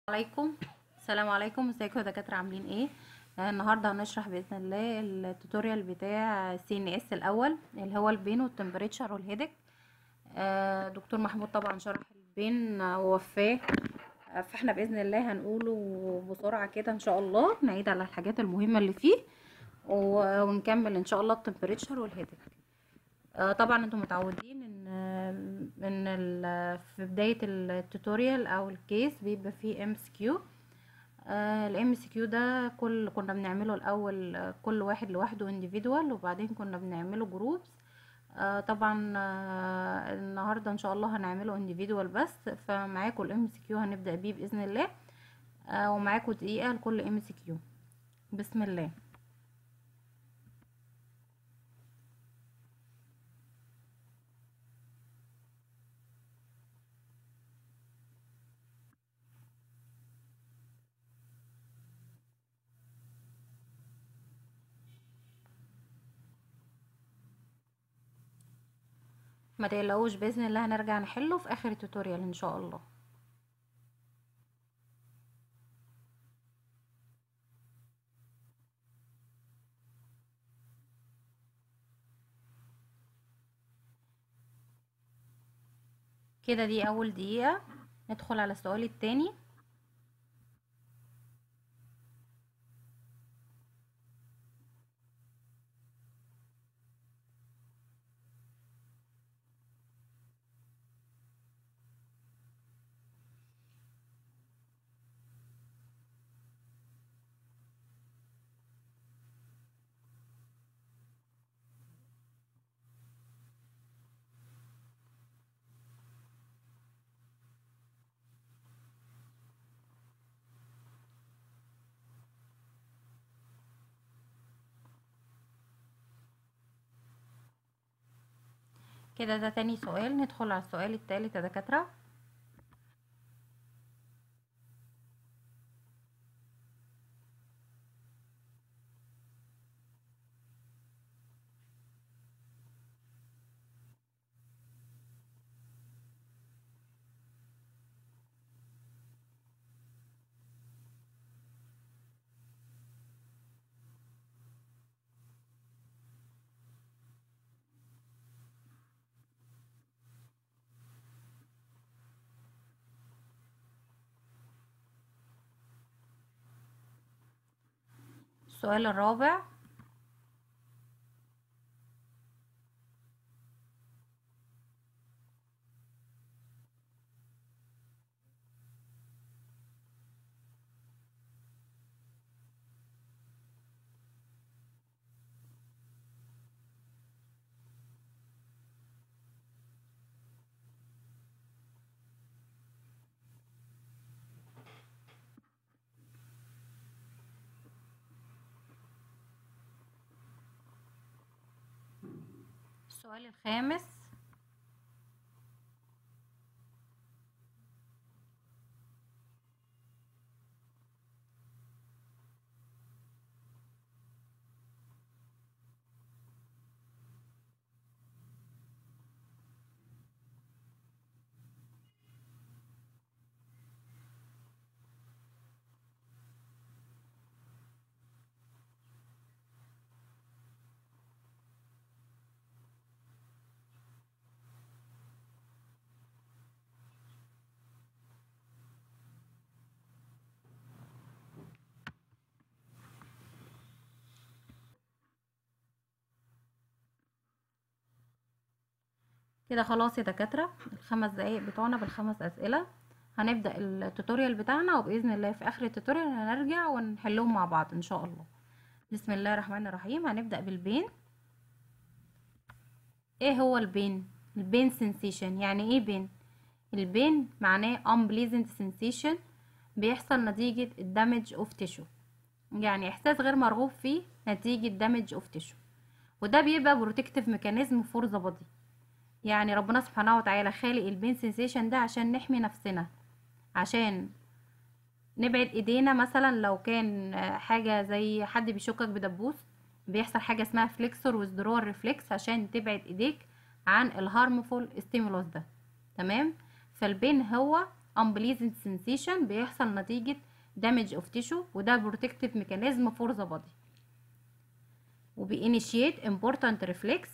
عليكم السلام عليكم ازيكم يا دكاتره عاملين ايه آه، النهارده هنشرح باذن الله التوتوريال بتاع سي ان اس الاول اللي هو البين والتمبريتشر والهيدك آه، دكتور محمود طبعا شرح البين آه، ووفاه آه، فاحنا باذن الله هنقوله بسرعه كده ان شاء الله نعيد على الحاجات المهمه اللي فيه و- ونكمل ان شاء الله التمبريتشر والهيدك آه، طبعا انتم متعودين ان ان ال- في بدايه التوتوريال او الكيس بيبقى فيه ام اس كيو الام اس كيو ده كل كنا بنعمله الاول آه، كل واحد لوحده individual وبعدين كنا بنعمله جروبس طبعا آه، النهارده ان شاء الله هنعمله individual بس فمعاكم الام اس كيو هنبدا بيه باذن الله آه، ومعاكم دقيقه لكل ام اس كيو بسم الله ما تقلقوش باذن الله هنرجع نحله في اخر التوتوريال ان شاء الله كده دي اول دقيقه ندخل على السؤال التاني كده ده تاني سؤال ندخل على السؤال التالت يا دكاتره السؤال الرابع السؤال الخامس كده خلاص يا دكاترة الخمس دقايق بتوعنا بالخمس أسئلة هنبدأ التوتوريال بتاعنا وبإذن الله في آخر التوتوريال هنرجع ونحلهم مع بعض إن شاء الله بسم الله الرحمن الرحيم هنبدأ بالبين ايه هو البين البين سensation يعني ايه بين البين معناه unpleasant sensation بيحصل نتيجة الدمج اوف تيشو يعني احساس غير مرغوب فيه نتيجة دمج اوف تيشو وده بيبقى بروتكتيف ميكانيزم فور ذا بودي يعني ربنا سبحانه وتعالى خالق البين سensation ده عشان نحمي نفسنا عشان نبعد ايدينا مثلا لو كان آه، حاجة زي حد بيشكك بدبوس بيحصل حاجة اسمها فليكسور ويزدرور ريفلكس عشان تبعد ايديك عن الهارمفول ستيمولوس ده تمام فالبين هو unpleasant sensation بيحصل نتيجة damage of tissue وده protective mechanism for the body وبيinitiate important reflex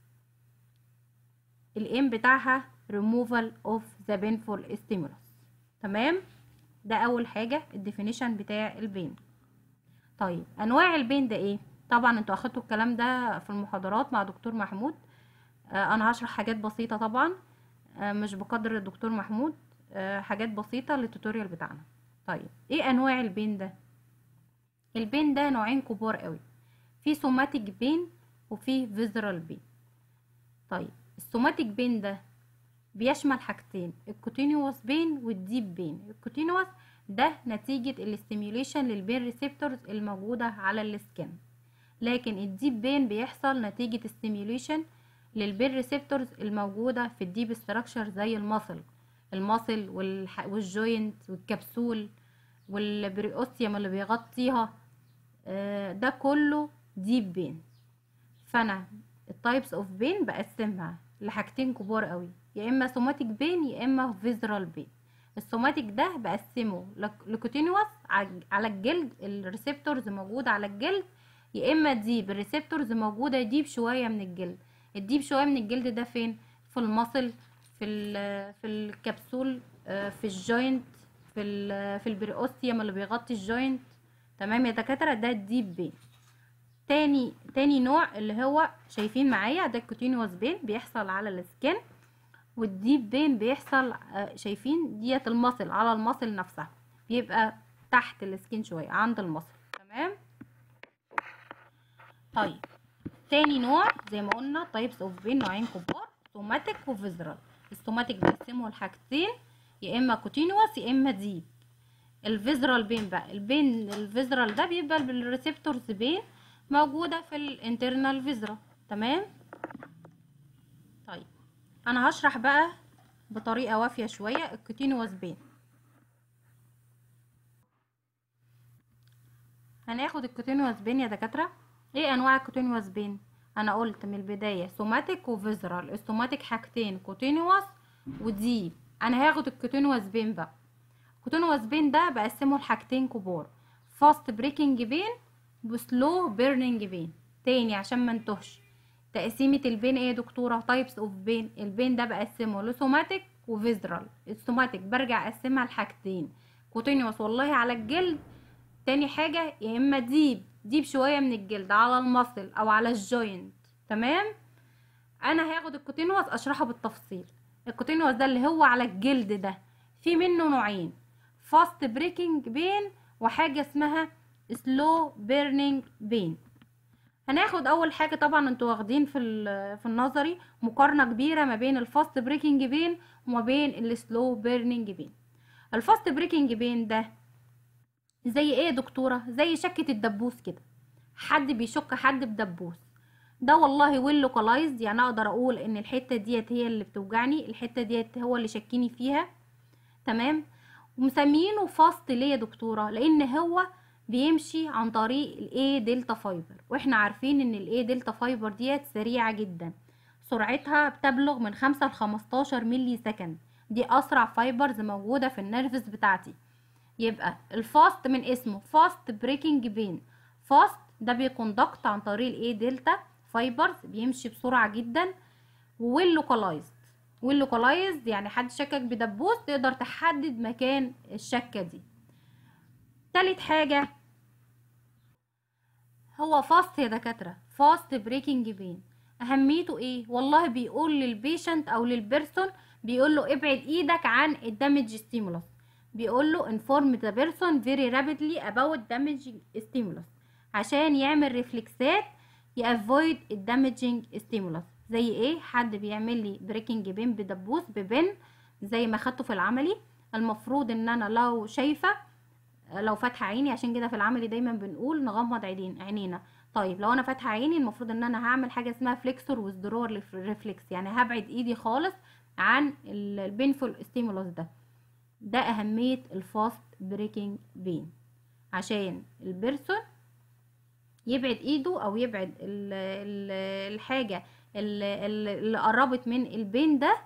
الايم بتاعها removal of the painful stimulus تمام ده اول حاجة الديفينيشن بتاع البين طيب انواع البين ده ايه طبعا انتوا اخدتوا الكلام ده في المحاضرات مع دكتور محمود آه انا هشرح حاجات بسيطة طبعا آه مش بقدر الدكتور محمود آه حاجات بسيطة للتوتوريال بتاعنا طيب ايه انواع البين ده البين ده نوعين كبار قوي في سوماتيك بين وفي فيزرال بين طيب السوماتيك بين ده بيشمل حاجتين الكوتينيوس بين والديب بين الكوتينيوس ده نتيجة الاستيميوليشن للبين ريسبتورز الموجودة على السكن لكن الديب بين بيحصل نتيجة استيميوليشن للبين ريسبتورز الموجودة في الديب ستراكشر زي المصل المصل والح... والجوينت والكبسول والبريوستيوم اللي بيغطيها آه ده كله ديب بين فانا التايبس اوف بين بقسمها لحاجتين كبار قوي يا اما سوماتيك بين يا اما فيزرال بين السوماتيك ده بقسمه لكوتينوس على الجلد الريسبتورز موجوده على الجلد يا اما ديب الريسبتورز موجوده ديب شويه من الجلد الديب شويه من الجلد ده فين في المصل في في الكبسول في الجوينت في في البريوستيوم اللي بيغطي الجوينت تمام يا دكاتره ده الديب بين تاني تاني نوع اللي هو شايفين معايا ده الكوتينوس بين بيحصل على السكن والديب بين بيحصل شايفين ديت المصل على المصل نفسها بيبقى تحت السكين شويه عند المصل تمام طيب تاني نوع زي ما قلنا تايبس اوف بين نوعين كبار سوماتيك وفيزرال السوماتيك بيقسموا لحاجتين يا اما كوتينوس يا اما ديب الفيزرال بين بقى البين الفيزرال ده بيبقى بالريسبتورز بين موجودة في الانترنال فيزرا تمام طيب انا هشرح بقى بطريقة وافية شوية الكوتينوس بين هناخد الكوتينوس بين يا دكاترة ايه انواع الكوتينوس بين انا قلت من البداية سوماتيك وفيزرال السوماتيك حاجتين كوتينوس وديب انا هاخد الكوتينوس بين بقى الكوتينوس بين ده بقسمه لحاجتين كبار فاست بريكنج بين وسلو بيرنينج بين تاني عشان ما انتهش تقسيمة البين ايه يا دكتورة تايبس اوف بين البين ده بقسمه لسوماتيك وفيزرال السوماتيك برجع اقسمها لحاجتين كوتينيوس والله على الجلد تاني حاجة يا اما ديب ديب شوية من الجلد على المصل او على الجوينت تمام انا هاخد الكوتينوس اشرحه بالتفصيل الكوتينوس ده اللي هو على الجلد ده في منه نوعين فاست بريكنج بين وحاجة اسمها سلو بيرنينج بين هناخد اول حاجه طبعا انتوا واخدين في في النظري مقارنه كبيره ما بين الفاست بريكنج بين وما بين السلو بيرنينج بين الفاست بريكنج بين ده زي ايه يا دكتوره زي شكه الدبوس كده حد بيشك حد بدبوس ده والله ويل لوكالايزد يعني اقدر اقول ان الحته ديت هي اللي بتوجعني الحته ديت هو اللي شكيني فيها تمام ومسميينه فاست ليه يا دكتوره لان هو بيمشي عن طريق الاي دلتا فايبر واحنا عارفين ان الاي دلتا فايبر ديت سريعه جدا سرعتها بتبلغ من 5 ل 15 ملي سكند دي اسرع فايبرز موجوده في النيرفز بتاعتي يبقى الفاست من اسمه فاست بريكنج بين فاست ده بيكوندكت عن طريق الاي دلتا فايبرز بيمشي بسرعه جدا واللوكالايزد واللوكالايزد يعني حد شكك بدبوس تقدر تحدد مكان الشكه دي تالت حاجة هو فاست يا دكاترة فاست بريكنج بين اهميته ايه والله بيقول للبيشنت او للبيرسون بيقول له ابعد ايدك عن الدامج ستيمولس بيقول له inform the person very rapidly about damaging stimulus عشان يعمل ريفلكسات يافويد الدامجينج ستيمولس زي ايه حد بيعمل لي بريكنج بين بدبوس ببن زي ما خدته في العملي المفروض ان انا لو شايفه لو فاتحه عيني عشان كده في العملي دايما بنقول نغمض عينين عينينا طيب لو انا فاتحه عيني المفروض ان انا هعمل حاجه اسمها فليكسور وذرور ريفلكس يعني هبعد ايدي خالص عن البينفول ستيمولوس ده ده اهميه الفاست بريكنج بين عشان البيرسون يبعد ايده او يبعد ال ال الحاجه اللي, اللي قربت من البين ده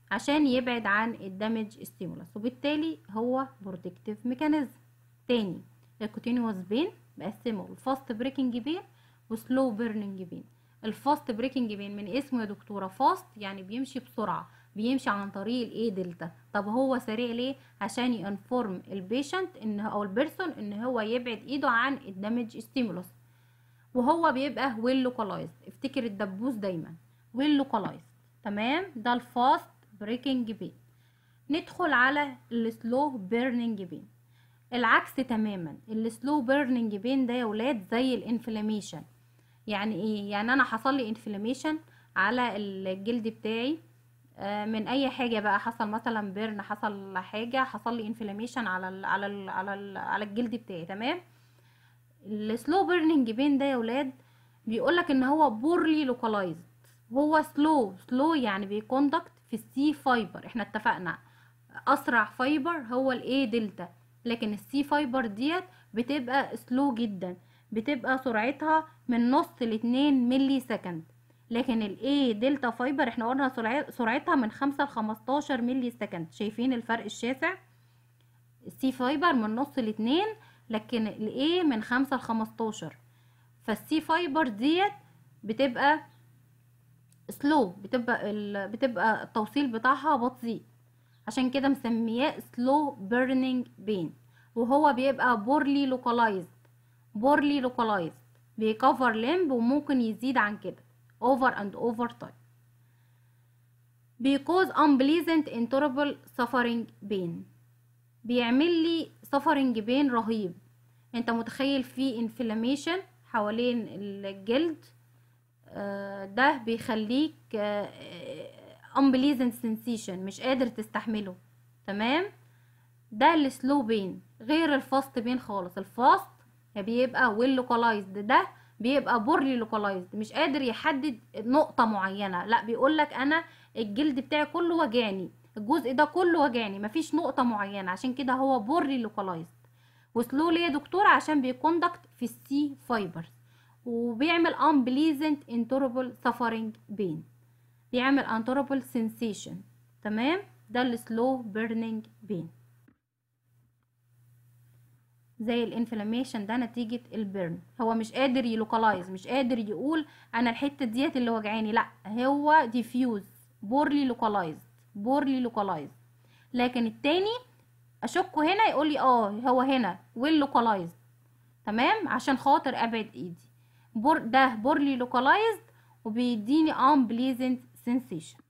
عشان يبعد عن الدمج ستيمولس وبالتالي هو بروتكتيف ميكانيزم تاني الكوتينيوس بين بقسمه الفاست بريكنج بين وسلو بيرنينج بين الفاست بريكنج بين من اسمه يا دكتوره فاست يعني بيمشي بسرعه بيمشي عن طريق الاي دلتا طب هو سريع ليه عشان ينفورم البيشنت ان او البيرسون ان هو يبعد ايده عن الدمج ستيمولس وهو بيبقى ويل لوكالايزد افتكر الدبوس دايما ويل لوكالايزد تمام ده الفاست بريكنج بين ندخل على السلو بيرنينج بين العكس تماما السلو بيرنينج بين ده يا ولاد زي الانفلاميشن يعني ايه يعني انا حصل لي انفلاميشن على الجلد بتاعي من اي حاجه بقى حصل مثلا بيرن حصل حاجه حصل لي انفلاميشن على ال على ال على ال على الجلد بتاعي تمام السلو بيرنينج بين ده يا ولاد بيقولك ان هو بورلي لوكالايزد هو سلو سلو يعني بيكوندكت في السي فايبر احنا اتفقنا اسرع فايبر هو الاي دلتا لكن السي فايبر ديت بتبقى سلو جدا بتبقى سرعتها من نص لاتنين ملي سكند لكن الاي دلتا فايبر احنا قلنا سرعتها من خمسة لخمستاشر ملي سكند شايفين الفرق الشاسع السي فايبر من نص لاتنين لكن الاي من خمسة لخمستاشر فالسي فايبر ديت بتبقى سلو بتبقى ال... بتبقى التوصيل بتاعها بطيء عشان كده مسمياه سلو بيرنينج بين وهو بيبقى بورلي لوكالايزد بورلي لوكالايزد بيكفر لمب وممكن يزيد عن كده over and over time because unpleasant intolerable suffering pain بيعمل لي suffering pain رهيب انت متخيل في inflammation حوالين الجلد ده بيخليك unpleasant sensation مش قادر تستحمله تمام ده السلو بين غير الفاست بين خالص الفاست بيبقى ويل لوكالايزد ده بيبقى بورلي لوكالايزد مش قادر يحدد نقطة معينة لا بيقولك انا الجلد بتاعي كله وجعني الجزء ده كله وجعني مفيش نقطة معينة عشان كده هو بورلي لوكالايزد وسلو ليه يا دكتور عشان بيكوندكت في السي فايبرز وبيعمل unpleasant intolerable suffering pain بيعمل untolerable sensation تمام ده السلو بيرنينج بين زي الانفلاميشن ده نتيجة البرن هو مش قادر يلوكالايز مش قادر يقول انا الحتة ديت اللي وجعاني لا هو ديفيوز بورلي لوكالايزد بورلي لوكالايزد لكن التاني اشكه هنا يقول لي اه هو هنا ويل لوكالايزد تمام عشان خاطر ابعد ايدي بور ده بورلي لوكالايزد وبيديني unpleasant sensation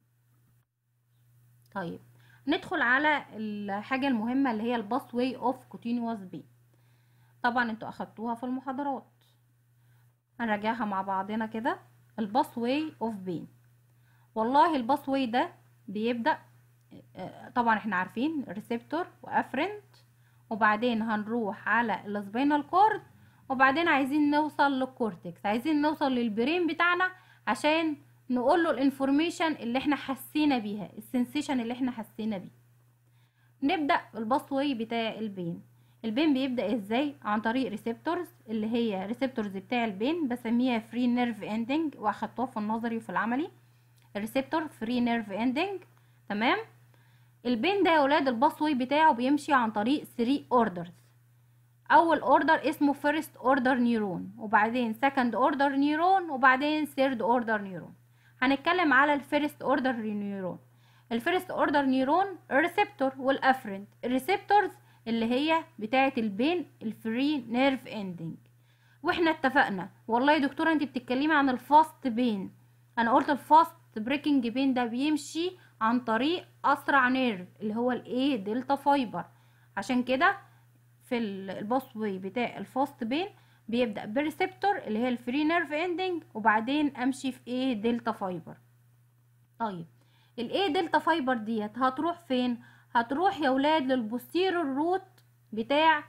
طيب ندخل على الحاجة المهمة اللي هي الباس واي اوف كوتينوس بين طبعا انتوا اخدتوها في المحاضرات هنراجعها مع بعضنا كده الباس واي اوف بين والله الباس واي ده بيبدأ طبعا احنا عارفين ريسبتور وافرنت وبعدين هنروح على السبينال كورد وبعدين عايزين نوصل للكورتكس عايزين نوصل للبرين بتاعنا عشان نقول له الانفورميشن اللي احنا حسينا بيها السنسيشن اللي احنا حسينا بيه نبدا الباس واي بتاع البين البين بيبدا ازاي عن طريق ريسبتورز اللي هي ريسبتورز بتاع البين بسميها فري نيرف اندنج واخدتوها في النظري وفي العملي الريسبتور فري نيرف اندنج تمام البين ده يا ولاد الباس واي بتاعه بيمشي عن طريق 3 اوردرز اول اوردر اسمه فيرست اوردر نيورون وبعدين سكند اوردر نيورون وبعدين ثيرد اوردر نيورون هنتكلم على الفيرست اوردر نيورون الفيرست اوردر نيورون الريسبتور والافرنت الريسبتورز اللي هي بتاعه البين الفري نيرف اندنج واحنا اتفقنا والله يا دكتوره انت بتتكلمي عن الفاست بين انا قلت الفاست بريكنج بين ده بيمشي عن طريق اسرع نيرف اللي هو الايه دلتا فايبر عشان كده في الباس واي بتاع الفاست بين بيبدا بريسبتور اللي هي الفري نيرف اندنج وبعدين امشي في ايه دلتا فايبر طيب الايه دلتا فايبر ديت هتروح فين هتروح يا ولاد للبوستيرور روت بتاع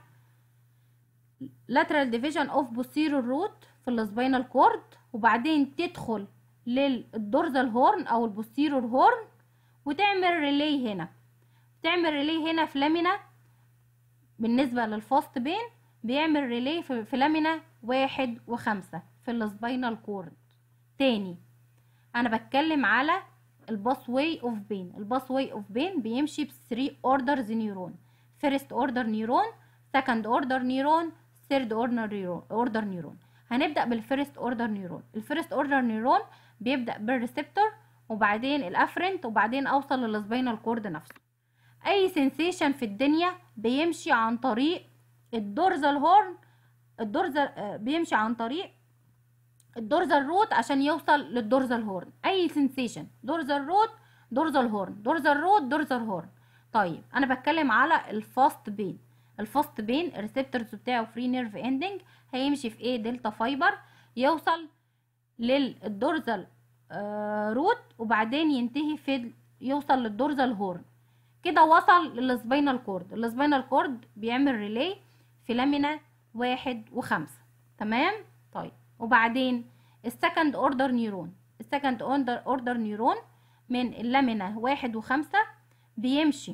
lateral division of posterior root في السباينال كورد وبعدين تدخل للدورزال هورن او البوستيرور هورن وتعمل ريلي هنا تعمل ريلي هنا في لامينا بالنسبة للفاست بين بيعمل ريلي في لامينا واحد وخمسة في السباينال كورد تاني انا بتكلم على الباس واي اوف بين الباس واي اوف بين بيمشي ب 3 اوردرز نيورون فيرست اوردر نيورون سكند اوردر نيورون ثيرد اوردر نيورون هنبدا بالفيرست اوردر نيورون الفيرست اوردر نيورون بيبدا بالريسبتور وبعدين الافرنت وبعدين اوصل للسباينال كورد نفسه اي سنسيشن في الدنيا بيمشي عن طريق الدورزال هورن الدورزال بيمشي عن طريق الدورزال روت عشان يوصل للدورزال هورن اي سنسيشن دورزال روت دورزال هورن دورزال روت دورزال هورن طيب انا بتكلم على الفاست بين الفاست بين الريسبتورز بتاعه فري نيرف اندنج هيمشي في ايه دلتا فايبر يوصل للدورزال آه روت وبعدين ينتهي في يوصل للدورزال هورن كده وصل للسباينال كورد السباينال كورد بيعمل ريلي في لامينا واحد وخمسة تمام طيب وبعدين السكند اوردر نيورون السكند اوردر اوردر نيورون من اللامينا واحد وخمسة بيمشي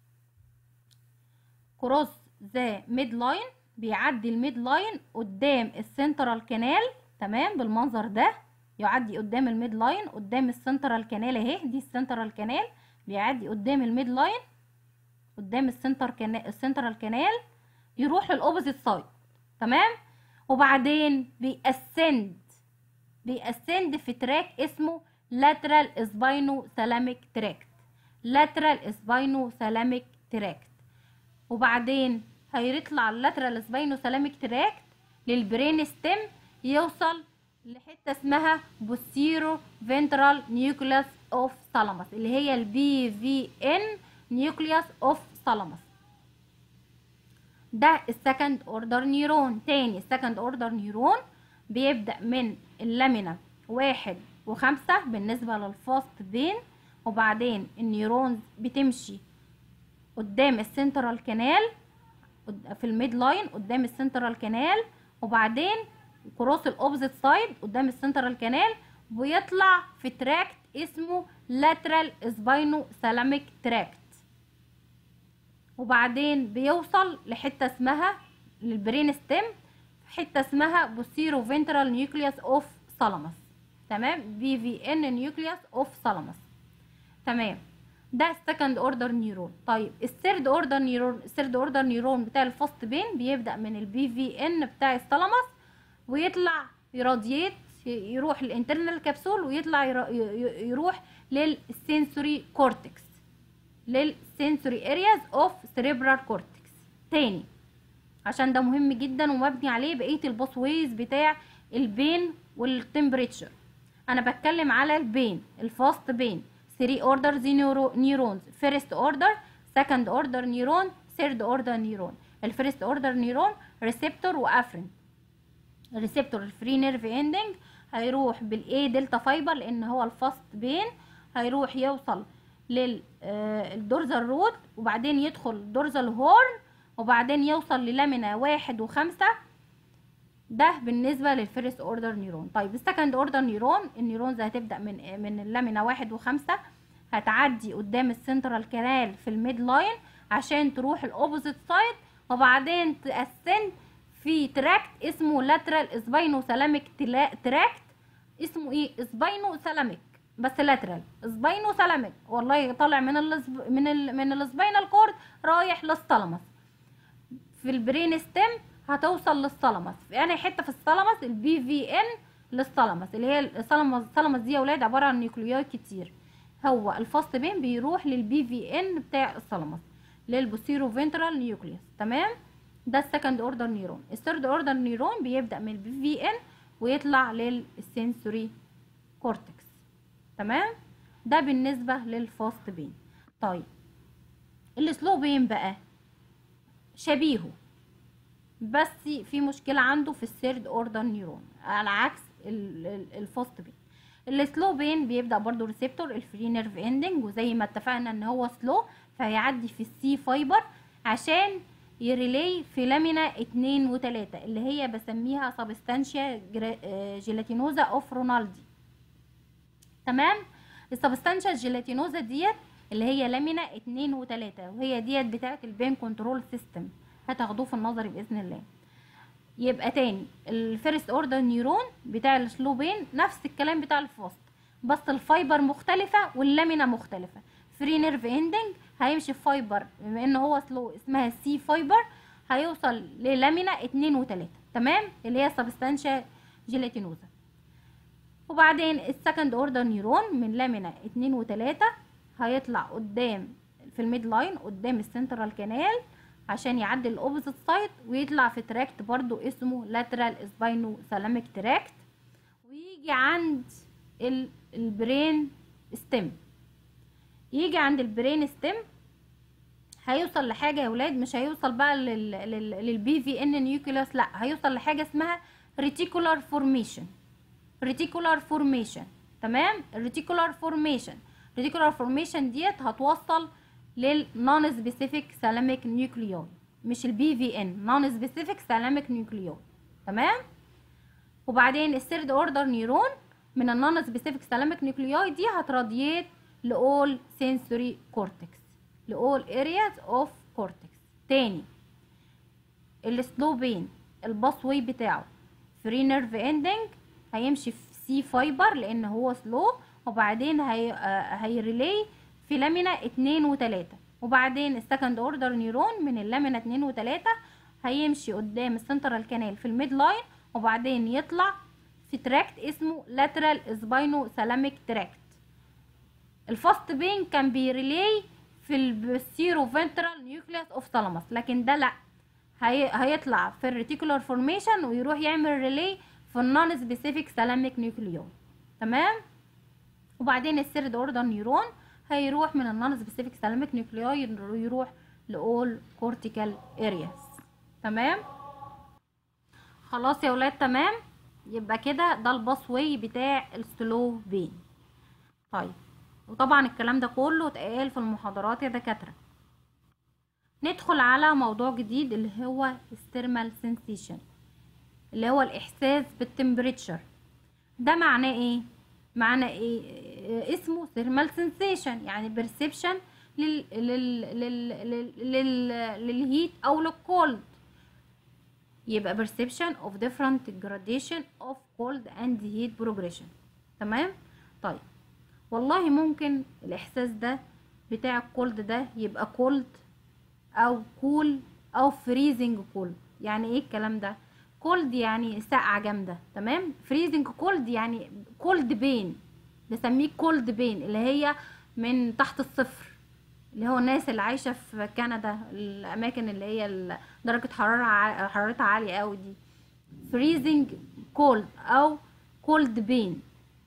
كروس ذا ميد لاين بيعدي الميد لاين قدام السنترال كانال تمام بالمنظر ده يعدي قدام الميد لاين قدام السنترال كانال اهي دي السنترال كانال بيعدي قدام الميد لاين قدام السنتر كانال السنترال كانال يروح للاوبوزيت سايد تمام وبعدين بيأسند بيأسند في تراك اسمه lateral spinothalamic tract lateral spinothalamic tract وبعدين هيطلع اللاترال spinothalamic tract للبرين ستيم يوصل لحته اسمها posterior ventral nucleus of thalamus اللي هي البي في ان nucleus of thalamus ده السكند اوردر نيرون تاني السكند اوردر نيرون بيبدأ من اللامينا واحد وخمسة بالنسبة للفاست بين وبعدين النيورونز بتمشي قدام السنترال كانال في الميد لاين قدام السنترال كانال وبعدين كروس الاوبزيت سايد قدام السنترال كانال ويطلع في تراكت اسمه lateral spinothalamic tract وبعدين بيوصل لحته اسمها للبرين ستيم حته اسمها بوستيرو فنترال نيوكليوس اوف ثالاموس تمام بي في ان نيوكليوس اوف ثالاموس تمام ده السكند اوردر نيورون طيب الثيرد اوردر نيورون الثيرد اوردر نيورون بتاع الفاست بين بيبدا من البي في ان بتاع الثالاموس ويطلع يراديت يروح للانترنال كبسول ويطلع يروح للسنسوري كورتكس للسنسوري ارياز اوف سيريبرال كورتكس تاني عشان ده مهم جدا ومبني عليه بقيه الباس ويز بتاع البين والتمبريتشر انا بتكلم على البين الفاست بين 3 اوردرز نيورونز فيرست اوردر سكند اوردر نيورون ثيرد اوردر نيورون الفيرست اوردر نيورون ريسبتور وافرين الريسبتور الفري نيرف اندنج هيروح بالاي دلتا فايبر لان هو الفاست بين هيروح يوصل للدورزال روت وبعدين يدخل دورزال هورن وبعدين يوصل للامينا واحد وخمسة ده بالنسبة للفيرست اوردر نيرون طيب السكند اوردر نيرون النيرونز هتبدأ من من اللامينا واحد وخمسة هتعدي قدام السنترال كانال في الميد لاين عشان تروح الاوبوزيت سايد وبعدين تأسند في تراكت اسمه لاترال سباينو سلاميك تراكت اسمه ايه سباينو سلاميك بس لاترال سباينو سلاميك والله طالع من ال من ال من السباينال كورد رايح للثالاموس في البرين ستيم هتوصل للثالاموس في يعني حته في الثالاموس البي في ان للثالاموس اللي هي الثالاموس الثالاموس دي يا ولاد عباره عن نيوكليوي كتير هو الفاست بين بيروح للبي في ان بتاع الثالاموس للبوستيرو فنترال نيوكليوس تمام ده السكند اوردر نيرون الثيرد اوردر نيرون بيبدا من البي في ان ويطلع للسنسوري كورتكس تمام ده بالنسبه للفاست بين طيب السلو بين بقى شبيهه بس في مشكلة عنده في الثيرد اوردر نيورون على عكس الفاست بين السلو بين بيبدأ برضو ريسبتور الفري نيرف اندنج وزي ما اتفقنا ان هو سلو فهيعدي في السي فايبر عشان يريلي في لامينا اتنين وتلاتة اللي هي بسميها سبستانشيا جيلاتينوزا اوف رونالدي تمام السبستانشيا جيلاتينوزا ديت اللي هي لامينا اتنين وتلاتة وهي ديت بتاعة البين كنترول سيستم هتاخدوه في النظري باذن الله يبقى تاني الفيرست اوردر نيورون بتاع السلو بين نفس الكلام بتاع الفاست بس الفايبر مختلفة واللامينا مختلفة فري نيرف اندنج هيمشي في فايبر بما ان هو سلو اسمها سي فايبر هيوصل للامينا اتنين وتلاتة تمام اللي هي سبستانشا جيلاتينوزا وبعدين السكند اوردر نيورون من لامينا اتنين وتلاتة هيطلع قدام في الميد لاين قدام السنترال كانال عشان يعدي الاوبوزيت سايد ويطلع في تراكت برضو اسمه لاترال سباينو سالاميك تراكت ويجي عند ال- البرين ستيم يجي عند البرين ستيم هيوصل لحاجة يا ولاد مش هيوصل بقى لل لل للبي في ان نيوكليوس لا هيوصل لحاجة اسمها ريتيكولار فورميشن ريتيكولار فورميشن تمام الريتيكولار فورميشن الريتيكولار فورميشن ديت هتوصل للنون سبيسيفيك سالاميك نيوكليوي مش البي في ان نون سبيسيفيك سالاميك نيوكليوي تمام وبعدين الثيرد اوردر نيورون من النون سبيسيفيك سالاميك نيوكليوي دي هتراديات لاول سنسوري كورتكس لاول ارياز اوف كورتكس تاني السلو بين الباس واي بتاعه فري نيرف اندنج هيمشي في سي فايبر لان هو سلو وبعدين هي آه، هيريلي في لامينا اتنين وتلاتة وبعدين السكند اوردر نيورون من اللامينا اتنين وتلاتة هيمشي قدام السنترال كانال في الميد لاين وبعدين يطلع في تراكت اسمه لاترال سباينو سالاميك تراكت الفاست بين كان بيريلي في السيرو فنترال نيوكليوس اوف ثالاموس لكن ده لا هي... هيطلع في الريتيكولار فورميشن ويروح يعمل ريلي في النون سبيسيفيك سالاميك نيوكليون تمام وبعدين السيرد اوردر نيورون هيروح من النون سبيسيفيك سالاميك نيوكليوي يروح لاول كورتيكال ارياس تمام خلاص يا ولاد تمام يبقى كده ده الباس واي بتاع السلو بين طيب وطبعا الكلام ده كله اتقال في المحاضرات يا دكاتره ندخل على موضوع جديد اللي هو الثيرمال سensation اللي هو الاحساس بالتمبريتشر ده معناه ايه معناه ايه آه، اسمه ثيرمال sensation يعني بيرسبشن لل لل لل لل لل للهيت او للكولد يبقى perception of different gradation of cold and heat progression تمام طيب والله ممكن الاحساس ده بتاع الكولد ده يبقى كولد او كول او فريزنج كولد يعني ايه الكلام ده كولد يعني ساقعه جامده تمام فريزنج كولد يعني كولد بين بسميه كولد بين اللي هي من تحت الصفر اللي هو الناس اللي عايشه في كندا الاماكن اللي هي ال- درجه حراره ع- حرارتها عاليه قوي دي فريزنج كولد او كولد بين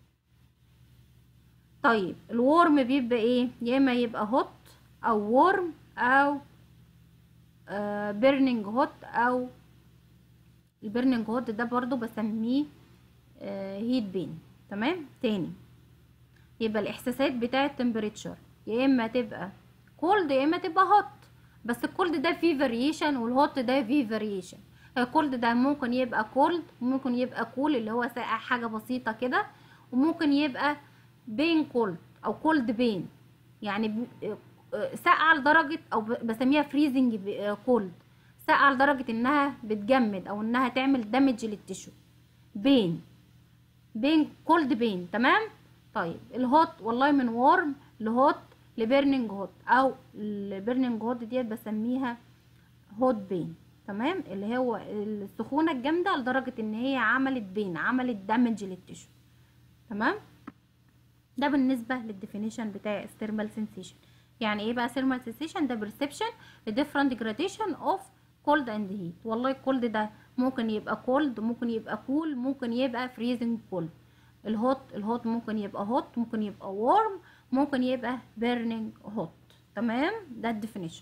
طيب الورم بيبقى ايه يا اما يبقى هوت او وورم او بيرنينج هوت او البيرنينج هوت ده برضو بسميه هيت بين تمام تاني يبقى الاحساسات بتاعه التمبريتشر يا اما تبقى كولد يا اما تبقى هوت بس الكولد ده فيه فاريشن والهوت ده فيه فاريشن الكولد ده ممكن يبقى كولد وممكن يبقى كول اللي هو ساقع حاجه بسيطه كده وممكن يبقى بين كولد او كولد بين يعني ب- آه، ساقعه لدرجه او ب- بسميها فريزنج كولد ساقعه لدرجه انها بتجمد او انها تعمل دامج للتشو بين بين كولد بين تمام طيب الهوت والله من وورم لهوت لبيرنينج هوت او البيرنينج هوت ديت بسميها هوت بين تمام اللي هو السخونه الجامده لدرجه ان هي عملت بين عملت دامج للتشو تمام ده بالنسبه للديفينيشن بتاع الثيرمال سensation يعني ايه بقى thermal sensation ده perception different gradation of cold and heat والله الكولد ده ممكن يبقى cold ممكن يبقى cool ممكن يبقى freezing cold الهوت الهوت ممكن يبقى hot ممكن يبقى warm ممكن يبقى burning hot تمام ده الديفينيشن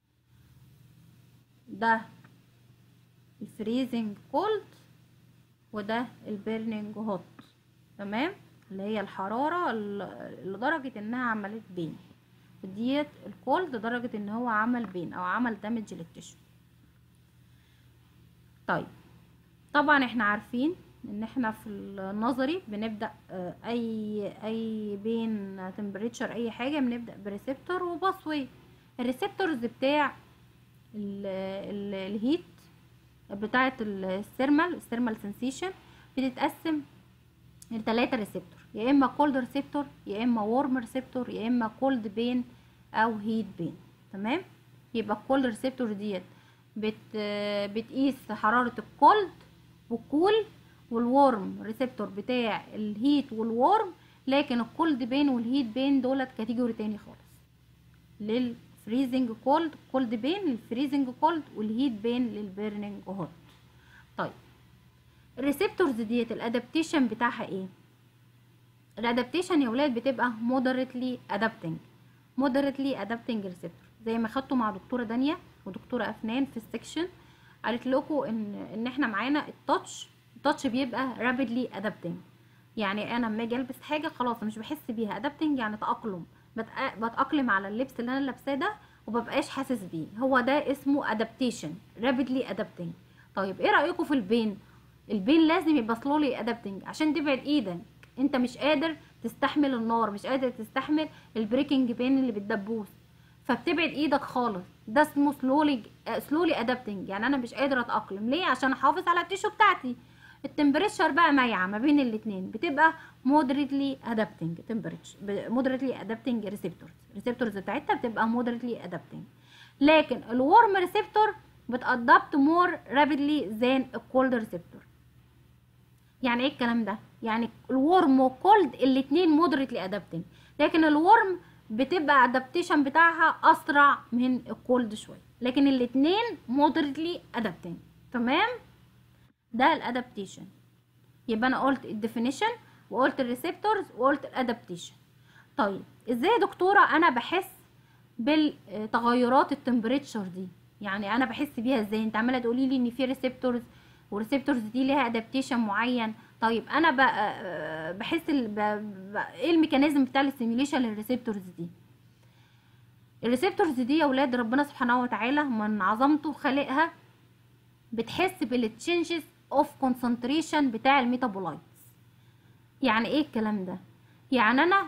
ده الفريزنج كولد وده البيرنينج هوت تمام اللي هي الحرارة ال- لدرجة انها عملت بين وديت الكولد لدرجة ان هو عمل بين او عمل دامج للتشو طيب طبعا احنا عارفين ان احنا في النظري بنبدأ آه، اي اي بين تمبريتشر اي حاجة بنبدأ بريسبتور وباسوي الريسبتورز بتاع ال- ال- الهيت بتاعة الثيرمال الثيرمال سensation بتتقسم لتلاتة ريسبتور يا اما كولد ريسبتور يا اما وورم ريسبتور يا اما كولد بين او هيت بين تمام يبقى الكولد ريسبتور ديت بت بتقيس حراره الكولد والكول والورم ريسبتور بتاع الهيت والورم لكن الكولد بين والهيت بين دولت كاتيجوري تاني خالص للفريزنج كولد كولد بين للفريزنج كولد والهيت بين للبيرنينج هوت طيب الريسبتورز ديت الادابتيشن بتاعها ايه الادابتيشن يا ولاد بتبقى moderately adapting moderately adapting receptor زي ما خدته مع دكتوره دانيا ودكتوره افنان في السكشن قالت لكم ان ان احنا معانا التاتش التاتش بيبقى rapidly adapting يعني انا لما اجي البس حاجه خلاص مش بحس بيها adapting يعني تاقلم بتأ- بتاقلم على اللبس اللي انا لابساه ده ومبقاش حاسس بيه هو ده اسمه adaptation rapidly adapting طيب ايه رايكم في البين البين لازم يبقى slowly adapting عشان تبعد ايدك انت مش قادر تستحمل النار مش قادر تستحمل البريكنج بين اللي بتدبوس فبتبعد ايدك خالص ده اسمه سلولي سلولي ادابتنج يعني انا مش قادره اتاقلم ليه عشان احافظ على التيشو بتاعتي التمبريتشر بقى مايعه ما بين الاتنين بتبقى moderately adapting temperature moderately adapting receptors receptors بتاعتها بتبقى moderately adapting لكن الورم ريسبتور بتادبت more rapidly than الكولد ريسبتور يعني ايه الكلام ده يعني الورم والكولد الاتنين مودريتلي ادابتنج لكن الورم بتبقى ادابتيشن بتاعها اسرع من الكولد شويه لكن الاتنين مودريتلي ادابتنج تمام ده الادابتيشن يبقى انا قلت الديفينيشن وقلت الريسبتورز وقلت الادابتيشن طيب ازاي يا دكتوره انا بحس بالتغيرات التمبريتشر دي يعني انا بحس بيها ازاي انت عماله تقولي لي ان في ريسبتورز والريسبتورز دي ليها ادابتيشن معين طيب انا ب- بحس ال... ب... ب... ايه الميكانيزم بتاع السيميوليشن للريسبتورز دي الريسبتورز دي يا ولاد ربنا سبحانه وتعالى من عظمته خلقها بتحس بالتشنجز اوف كونسنتريشن بتاع الميتابولايتس يعني ايه الكلام ده يعني انا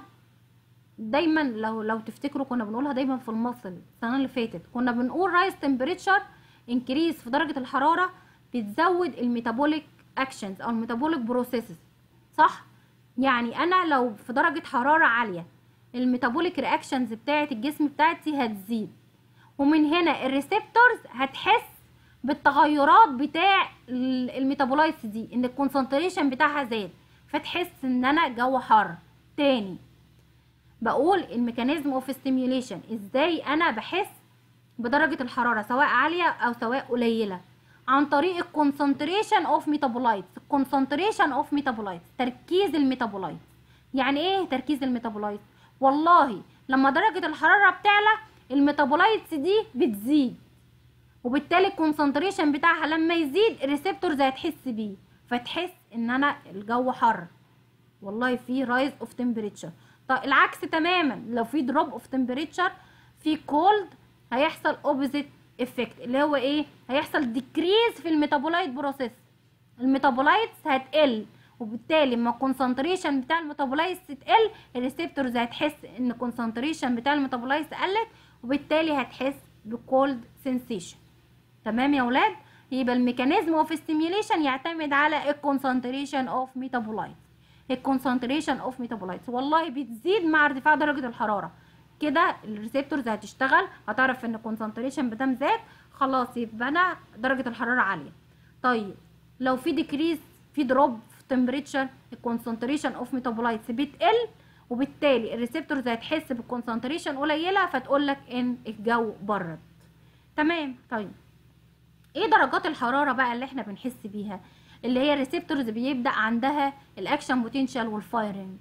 دايما لو لو تفتكروا كنا بنقولها دايما في المصل السنه اللي فاتت كنا بنقول رايز تمبريتشر انكريز في درجه الحراره بتزود الميتابوليك اكشنز او الميتابوليك بروسيسز صح يعني انا لو في درجه حراره عاليه الميتابوليك رياكشنز بتاعه الجسم بتاعتي هتزيد ومن هنا الريسبتورز هتحس بالتغيرات بتاع ال- الميتابولايتس دي ان الكونسنتريشن بتاعها زاد فتحس ان انا جو حر تاني بقول الميكانيزم اوف ستيميوليشن ازاي انا بحس بدرجة الحرارة سواء عالية او سواء قليلة عن طريق الكونسنتريشن اوف ميتابولايتس الكونسنتريشن اوف ميتابولايتس تركيز الميتابولايتس يعني ايه تركيز الميتابولايتس والله لما درجة الحرارة بتعلى الميتابولايتس دي بتزيد وبالتالي الكونسنتريشن بتاعها لما يزيد الريسبتورز هتحس بيه فتحس ان انا الجو حر والله في رايز اوف تمبريتشر طيب العكس تماما لو في دروب اوف تمبريتشر في كولد هيحصل اوبوزيت افكت اللي هو ايه هيحصل ديكريز في الميتابولايت بروسيس الميتابولايتس هتقل وبالتالي لما الكونسنتريشن بتاع الميتابولايتس تقل الريسبتورز هتحس ان الكونسنتريشن بتاع الميتابولايتس قلت وبالتالي هتحس بكولد سensation تمام يا ولاد يبقى الميكانيزم اوف ستيميوليشن يعتمد على الكونسنتريشن اوف ميتابولايتس الكونسنتريشن اوف ميتابولايتس والله بتزيد مع ارتفاع درجه الحراره كده الريسبتورز هتشتغل هتعرف ان الكونسنتريشن بتاعهم زاد خلاص يبقى انا درجه الحراره عاليه طيب لو في ديكريز في دروب في تمبريتشر الكونسنتريشن اوف ميتابولايتس بتقل وبالتالي الريسبتورز هتحس بالكونسنتريشن قليله فتقول لك ان الجو برد تمام طيب ايه درجات الحراره بقى اللي احنا بنحس بيها اللي هي الريسبتورز بيبدا عندها الاكشن بوتنشال والفايرنج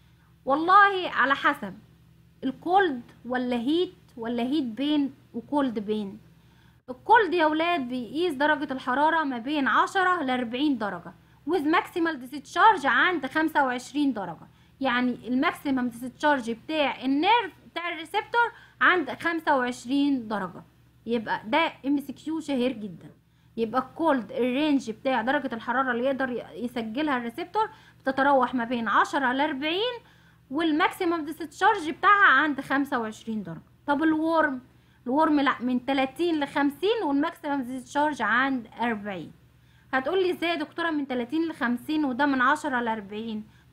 والله على حسب الكولد ولا هيت ولا هيت بين وكولد بين الكولد يا ولاد بيقيس درجة الحرارة ما بين عشرة لأربعين درجة with maximal discharge عند خمسة وعشرين درجة يعني الماكسيمم discharge بتاع النيرف بتاع الريسبتور عند خمسة وعشرين درجة يبقى ده ام سي كيو شهير جدا يبقى الكولد الرينج بتاع درجة الحرارة اللي يقدر يسجلها الريسبتور بتتراوح ما بين عشرة لأربعين والماكسيمم ديسشارج بتاعها عند خمسة وعشرين درجة طب الورم الورم لا من تلاتين لخمسين والماكسيمم ديسشارج عند أربعين هتقولي ازاي يا دكتورة من تلاتين لخمسين وده من عشرة لأربعين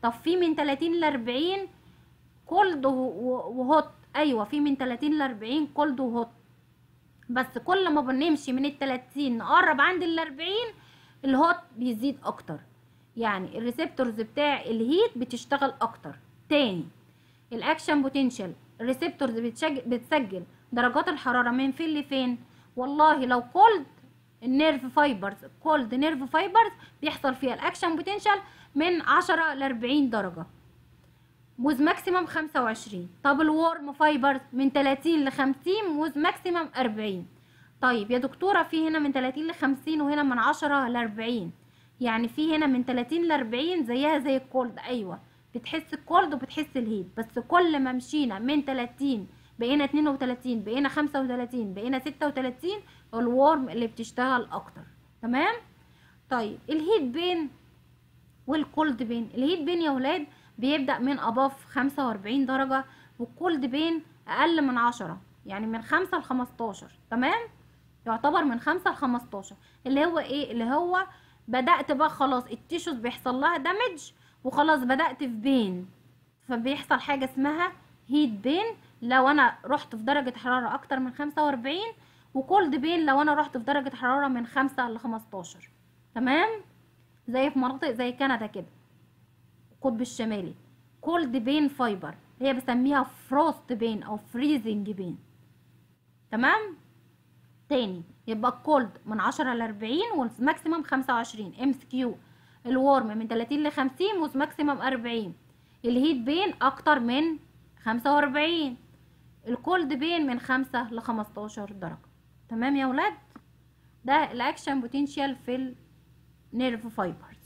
طب في من 30 ل 40 كولد وهوت ايوه في من 30 ل 40 كولد وهوت بس كل ما بنمشي من ال 30 نقرب عند ال 40 الهوت بيزيد اكتر يعني الريسبتورز بتاع الهيت بتشتغل اكتر تاني الاكشن بوتنشال الريسبتورز بتسجل درجات الحراره من فين لفين والله لو كولد النيرف فايبرز كولد نيرف فايبرز بيحصل فيها الاكشن بوتنشال من 10 ل 40 درجه وز ماكسيمم 25 طب الورم فايبرز من 30 ل 50 وز ماكسيمم 40 طيب يا دكتوره في هنا من 30 ل 50 وهنا من 10 ل 40 يعني في هنا من 30 ل 40 زيها زي الكولد ايوه بتحس الكولد وبتحس الهيت بس كل ما مشينا من 30 بقينا 32 بقينا 35 بقينا 36 الورم اللي بتشتغل اكتر تمام طيب الهيت بين والكولد بين الهيت بين يا ولاد بيبدأ من أباف 45 درجة والكولد بين أقل من 10 يعني من 5 ل 15 تمام يعتبر من 5 ل 15 اللي هو ايه اللي هو بدأت بقى خلاص التيشوز بيحصل لها دامج وخلاص بدأت في بين فبيحصل حاجة اسمها هيت بين لو انا رحت في درجة حرارة اكتر من 45 وكولد بين لو انا رحت في درجة حرارة من 5 ل 15 تمام زي في مناطق زي كندا كده القطب الشمالي كولد بين فايبر هي بسميها فروست بين او فريزنج بين تمام تاني يبقى الكولد من 10 ل 40 والماكسيمم 25 ام اس كيو الورم من 30 ل 50 والماكسيمم 40 الهيت بين اكتر من 45 الكولد بين من 5 ل 15 درجه تمام يا ولاد ده الاكشن بوتنشال في النيرف فايبرز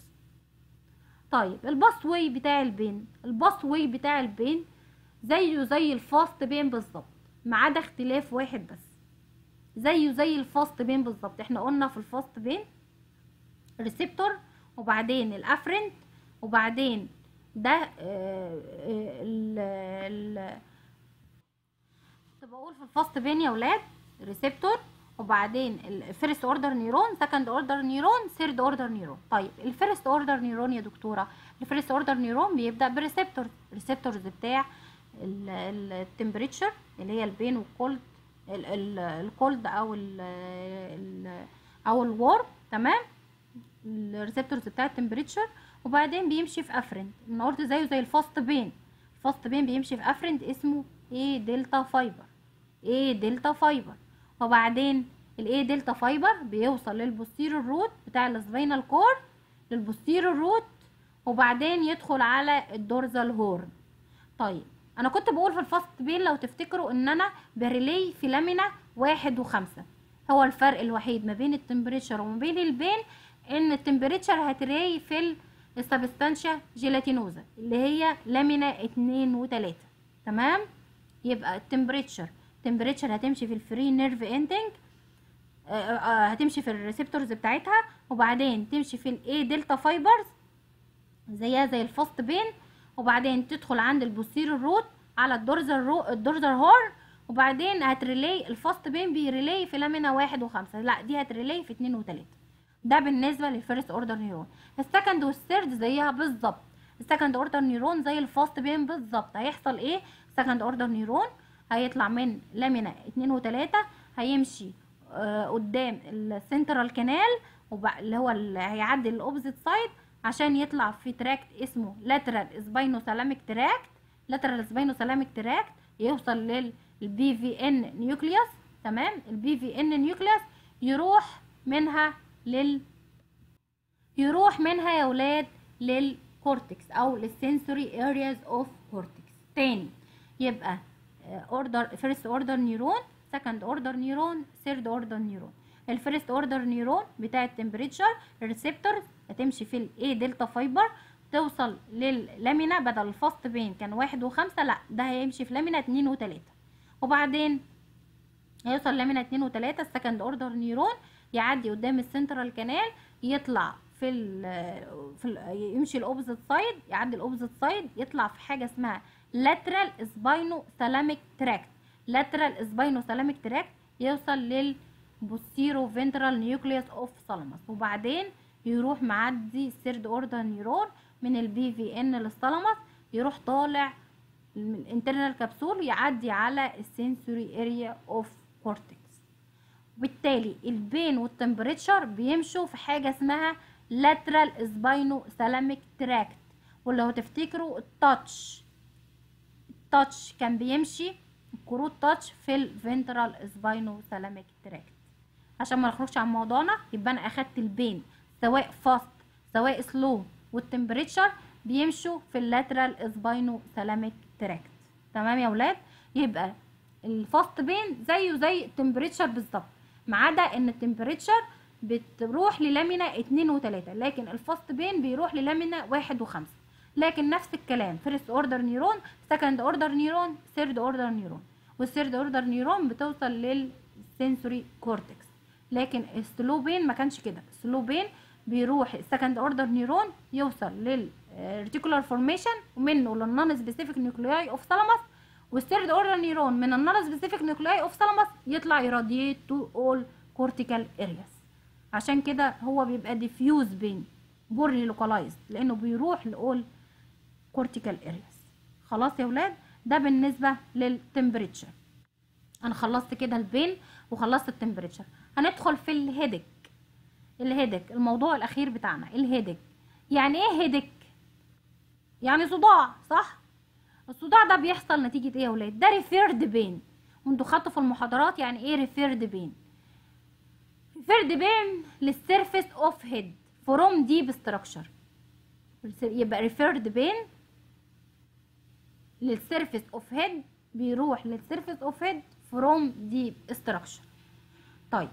طيب الباس واي بتاع البين الباس واي بتاع البين زيه زي الفاست بين بالظبط ما عدا اختلاف واحد بس زيه زي الفاست بين بالظبط احنا قلنا في الفاست بين ريسبتور وبعدين الافرنت وبعدين ده ال ال كنت بقول في الفاست بين يا ولاد ريسبتور وبعدين الفيرست اوردر نيرون سكند اوردر نيرون ثيرد اوردر نيرون طيب الفيرست اوردر نيرون يا دكتوره الفيرست اوردر نيرون بيبدا بريسبتور الريسبتورز بتاع التمبريتشر اللي هي البين والكولد الكولد او ال او الورم تمام الريسبتورز بتاع التمبريتشر وبعدين بيمشي في افرنت انا قلت زيه زي الفاست بين الفاست بين بيمشي في افرنت اسمه ايه دلتا فايبر ايه دلتا فايبر وبعدين الاي دلتا فايبر بيوصل للبوستيرور روت بتاع السباينال كور للبوستيرور روت وبعدين يدخل على الدورزال هورن طيب انا كنت بقول في الفاست بين لو تفتكروا ان انا بريلي في لامينا واحد وخمسة هو الفرق الوحيد ما بين التمبريتشر وما بين البين ان التمبريتشر هتري في السبستانشا جيلاتينوزا اللي هي لامينا اتنين وتلاتة تمام يبقى التمبريتشر التمبريتشر هتمشي في الفري نيرف اندنج هتمشي في الريسبتورز بتاعتها وبعدين تمشي في الاي دلتا فايبرز زيها زي الفاست بين وبعدين تدخل عند البوستيرور روت على الدورزر رو الدورزر هورن وبعدين هتريلي الفاست بين بيريلي في لامينا واحد وخمسة لا دي هتريلي في اتنين وتلاتة ده بالنسبة للفيرست اوردر نيرون السكند والثيرد زيها بالظبط السكند اوردر نيرون زي الفاست بين بالظبط هيحصل ايه سكند اوردر نيرون هيطلع من لامينا اتنين وتلاتة هيمشي آه قدام السنترال كانال اللي هو اللي هيعدي الاوبزيت سايد عشان يطلع في تراكت اسمه لاترال سباينوثالاميك تراكت لاترال سباينوثالاميك تراكت يوصل للبي في ان نيوكليوس تمام البي في ان نيوكليوس يروح منها لل يروح منها يا ولاد للكورتكس او للسنسوري ارياز اوف كورتكس تاني يبقى اوردر فيرست اوردر نيرون سكند اوردر نيرون ثيرد اوردر نيرون الفيرست اوردر نيرون بتاع التمبريتشر الريسبتورز هتمشي في الاي دلتا فايبر توصل لللامينا بدل الفاست بين كان واحد وخمسة لا ده هيمشي في لامينا اتنين وتلاتة وبعدين هيوصل لامينا اتنين وتلاتة السكند اوردر نيرون يعدي قدام السنترال كانال يطلع في ال في ال يمشي الاوبزيت سايد يعدي الاوبزيت سايد يطلع في حاجه اسمها lateral spinothalamic tract lateral spinothalamic tract يوصل لل posterior ventral nucleus of thalamus وبعدين يروح معدي الثيرد اوردر نيرون من البي في ان للثالاموس يروح طالع من الانترنال كبسول يعدي على السنسوري اريا اوف كورتكس وبالتالي البين والتمبريتشر بيمشوا في حاجه اسمها lateral سباينو ثالاميك تراكت ولو تفتكروا التاتش التاتش كان بيمشي الكروت تاتش في الفنترال سباينو ثالاميك تراكت عشان ما نخرجش عن موضوعنا يبقى انا اخدت البين سواء فاست سواء سلو والتمبريتشر بيمشوا في اللاترال سباينو ثالاميك تراكت تمام يا ولاد يبقى الفاست بين زيه زي التمبريتشر بالظبط ما عدا ان التمبريتشر بتروح للامينا اتنين وتلاتة لكن الفاست بين بيروح للامينا واحد وخمسة لكن نفس الكلام فيرست اوردر نيرون سكند اوردر نيرون ثيرد اوردر نيرون والثيرد اوردر نيرون بتوصل للسنسوري كورتكس لكن السلو بين ما كانش كده السلو بين بيروح السكند اوردر نيرون يوصل للريتيكولار فورميشن ومنه للنون سبيسيفيك نيوكلياي اوف ثالاموس والثيرد اوردر نيرون من النون سبيسيفيك نيوكلياي اوف ثالاموس يطلع يراديت تو اول كورتيكال ارياس عشان كده هو بيبقى ديفيوز بين بورلي لوكالايزد لانه بيروح لاول كورتيكال ارياس خلاص يا ولاد ده بالنسبه للتمبريتشر انا خلصت كده البين وخلصت التمبريتشر هندخل في الهيدك الهيدك الموضوع الاخير بتاعنا الهيدك يعني ايه هيدك يعني صداع صح الصداع ده بيحصل نتيجة ايه يا ولاد ده ريفيرد بين وانتوا خدتوا في المحاضرات يعني ايه ريفيرد بين ريفيرد بين للسيرفيس اوف هيد فروم ديب ستراكشر يبقى ريفيرد بين للسيرفيس اوف هيد بيروح للسيرفيس اوف هيد فروم ديب ستراكشر طيب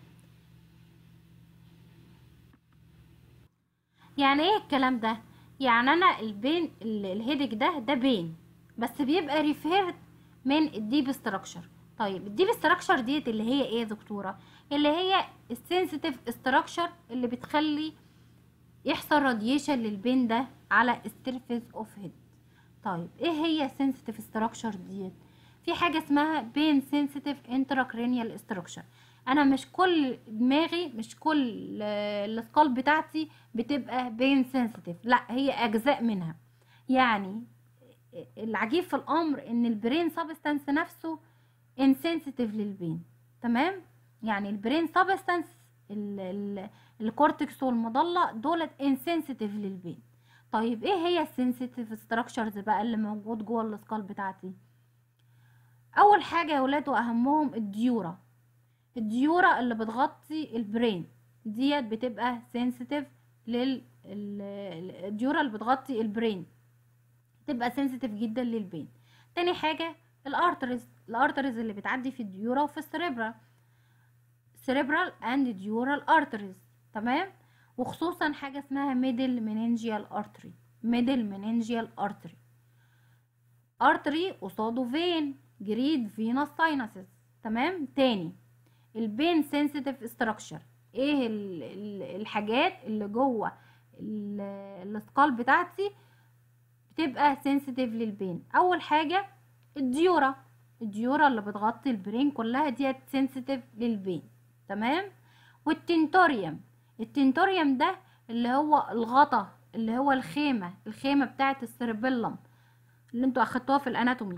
يعني ايه الكلام ده يعني انا البين الهيدك ده ده بين بس بيبقى ريفيرد من الديب ستراكشر طيب الديب ستراكشر ديت اللي هي ايه يا دكتوره اللي هي السنسيتيف ستراكشر اللي بتخلي يحصل راديشن للبين ده على السيرفيس اوف هيد طيب ايه هي السنسيتيف ستراكشر ديت في حاجه اسمها بين سنسيتيف انتراكرينيال ستراكشر انا مش كل دماغي مش كل السكال بتاعتي بتبقى بين سنسيتيف لا هي اجزاء منها يعني العجيب في الامر ان البرين سبستانس نفسه انسنسيتيف للبين تمام يعني البرين سبستانس الكورتكس والمضله دولت انسنسيتيف للبين طيب ايه هي السنسيتيف ستراكشرز بقى اللي موجود جوه السكال بتاعتي اول حاجه يا ولاد واهمهم الديورا الديورا اللي بتغطي البرين ديت بتبقى سنسيتيف لل الديورا اللي بتغطي البرين تبقى سنسيتيف جدا للبين تاني حاجه الارترز الارترز اللي بتعدي في الديورا وفي السريبرا cerebral and dural arteries تمام وخصوصا حاجه اسمها middle meningeal artery middle meningeal artery artery قصاده فين جريد فينوس ساينسز تمام تاني البين سنسيتيف ستراكشر ايه ال ال الحاجات اللي جوه السكال بتاعتي بتبقى سنسيتيف للبين اول حاجه الديورا الديورا اللي بتغطي البرين كلها ديت سنسيتيف للبين تمام والتنتوريوم التنتوريوم ده اللي هو الغطا اللي هو الخيمة الخيمة بتاعت السيربيلم اللي انتوا اخدتوها في الاناتومي